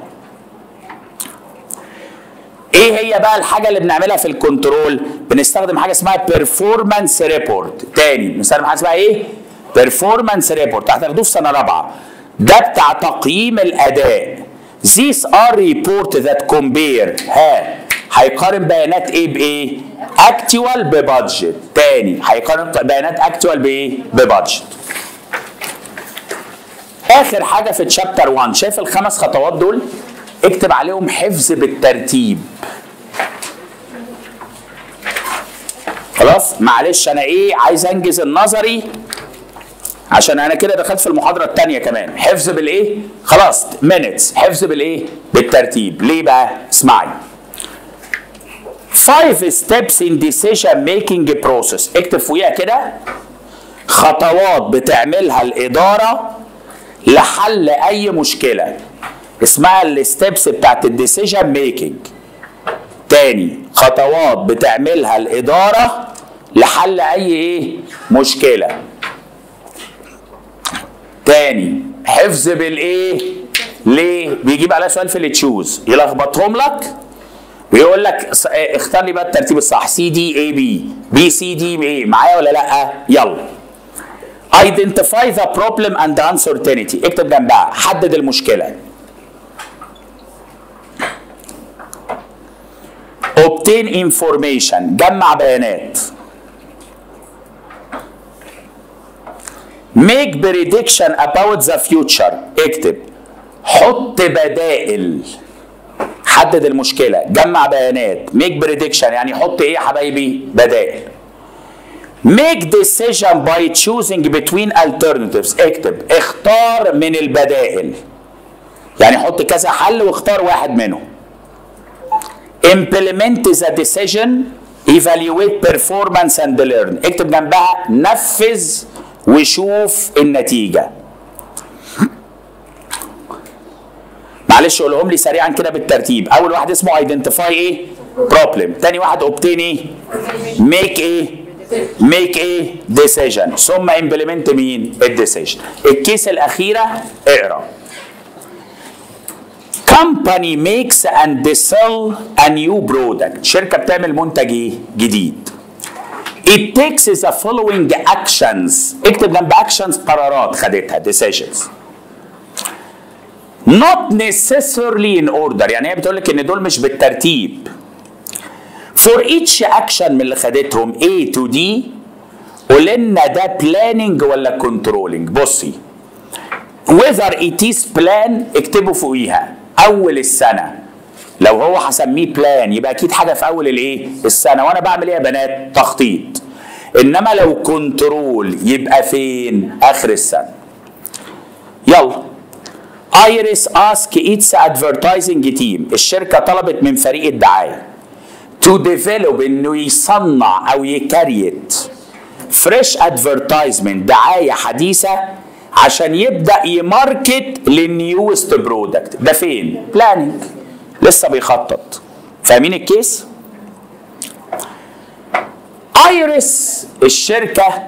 ايه هي بقى الحاجه اللي بنعملها في الكنترول بنستخدم حاجه اسمها بيرفورمانس ريبورت تاني بنستخدم حاجه اسمها ايه بيرفورمانس ريبورت هتاخدوه في سنه رابعه ده بتاع تقييم الاداء These are report that compare ها هيقارن بيانات ايه بايه؟ اكتوال ببادجت تاني هيقارن بيانات اكتوال بايه؟ ببادجت اخر حاجه في تشابتر 1 شايف الخمس خطوات دول؟ اكتب عليهم حفظ بالترتيب خلاص معلش انا ايه عايز انجز النظري عشان انا كده دخلت في المحاضره الثانيه كمان حفظ بالايه خلاص minutes حفظ بالايه بالترتيب ليه بقى اسمعي five steps in decision making process اكتب فوقيها كده خطوات بتعملها الاداره لحل اي مشكله اسمها الستبس بتاعت الديسيجن ميكنج تاني خطوات بتعملها الاداره لحل اي ايه مشكله تاني حفظ بالايه ليه بيجيب عليها سؤال في اللي تشوز يلخبطهم لك ويقول لك س- اه، اختار لي بقى الترتيب الصح سي دي اي بي بي سي دي ايه معايا ولا لا يلا identify the problem and the uncertainty اكتب جنبها حدد المشكله obtain information جمع بيانات make prediction about the future اكتب حط بدائل حدد المشكلة جمع بيانات make prediction يعني حط ايه يا حبايبي بدائل make decision by choosing between alternatives اكتب اختار من البدائل يعني حط كذا حل واختار واحد منهم implement the decision evaluate performance and learn اكتب جنبها نفذ وشوف النتيجة معلش قولهم لي سريعا كده بالترتيب اول واحد اسمه identify ايه problem تاني واحد obtain ايه make ايه make ايه decision ثم implement مين الديسيجن الكيس الاخيره اقرا company makes and sell a new product شركه بتعمل منتج ايه جديد It takes the following actions اكتب جنب actions قرارات خدتها decisions not necessarily in order يعني هي بتقول لك ان دول مش بالترتيب for each action من اللي خدتهم A to D قول لنا ده planning ولا controlling بصي whether it is plan اكتبوا فوقيها اول السنه لو هو هسميه بلان يبقى اكيد حاجه في اول الايه السنه وانا بعمل ايه يا بنات تخطيط انما لو كنترول يبقى فين اخر السنه يلا ايريس اسك اتس ادفرتايزنج تيم الشركه طلبت من فريق الدعايه تو ديفلوب انه يصنع او يكريت فريش ادفرتايزمنت دعايه حديثه عشان يبدا يماركت للنيوست برودكت ده فين بلاننج لسه بيخطط فاهمين الكيس ايريس الشركه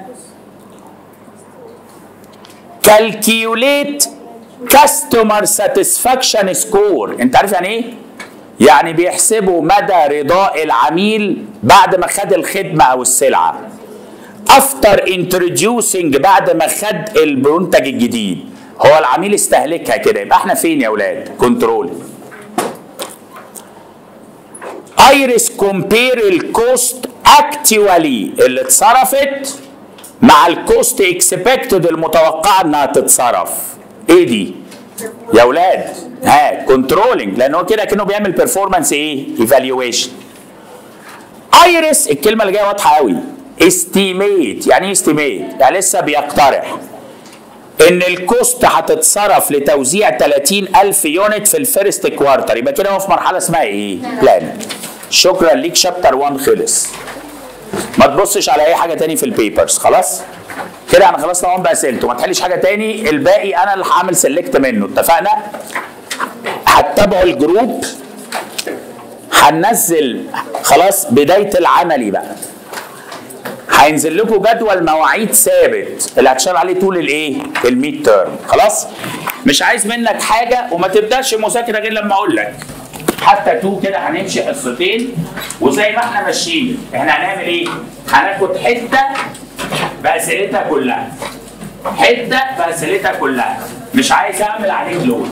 كالكيوليت كاستمر ساتسفاكشن سكور انت عارف يعني ايه يعني بيحسبوا مدى رضاء العميل بعد ما خد الخدمه او السلعه افتر انتروديوسنج بعد ما خد المنتج الجديد هو العميل استهلكها كده يبقى احنا فين يا اولاد كنترول ايرس كومبير الكوست اكتوالي اللي اتصرفت مع الكوست اكسبكتد المتوقعه انها تتصرف ايه دي يا اولاد ها كنترولنج لان هو كده كانه بيعمل بيرفورمانس ايه ايفالويشن ايرس الكلمه اللي جايه واضحه قوي استيميت يعني ايه استيميت يعني لسه بيقترح ان الكوست هتتصرف لتوزيع 30000 يونت في الفيرست كوارتر يبقى كده هو في مرحله اسمها ايه بلان شكرا ليك شابتر 1 خلص ما تبصش على اي حاجه تاني في البيبرز خلاص كده انا خلصنا 1 باسئلته ما تحلش حاجه تاني الباقي انا اللي هعمل سيلكت منه اتفقنا هتتابعوا الجروب هننزل خلاص بدايه العملي بقى هينزل لكم جدول مواعيد ثابت اللي هتشتغل عليه طول الايه؟ الميد تيرم خلاص؟ مش عايز منك حاجه وما تبداش مذاكره غير لما اقول لك حتى تو كده هنمشي حصتين وزي ما احنا ماشيين احنا هنعمل ايه؟ هناخد حته باسئلتها كلها حته باسئلتها كلها مش عايز اعمل عليك لود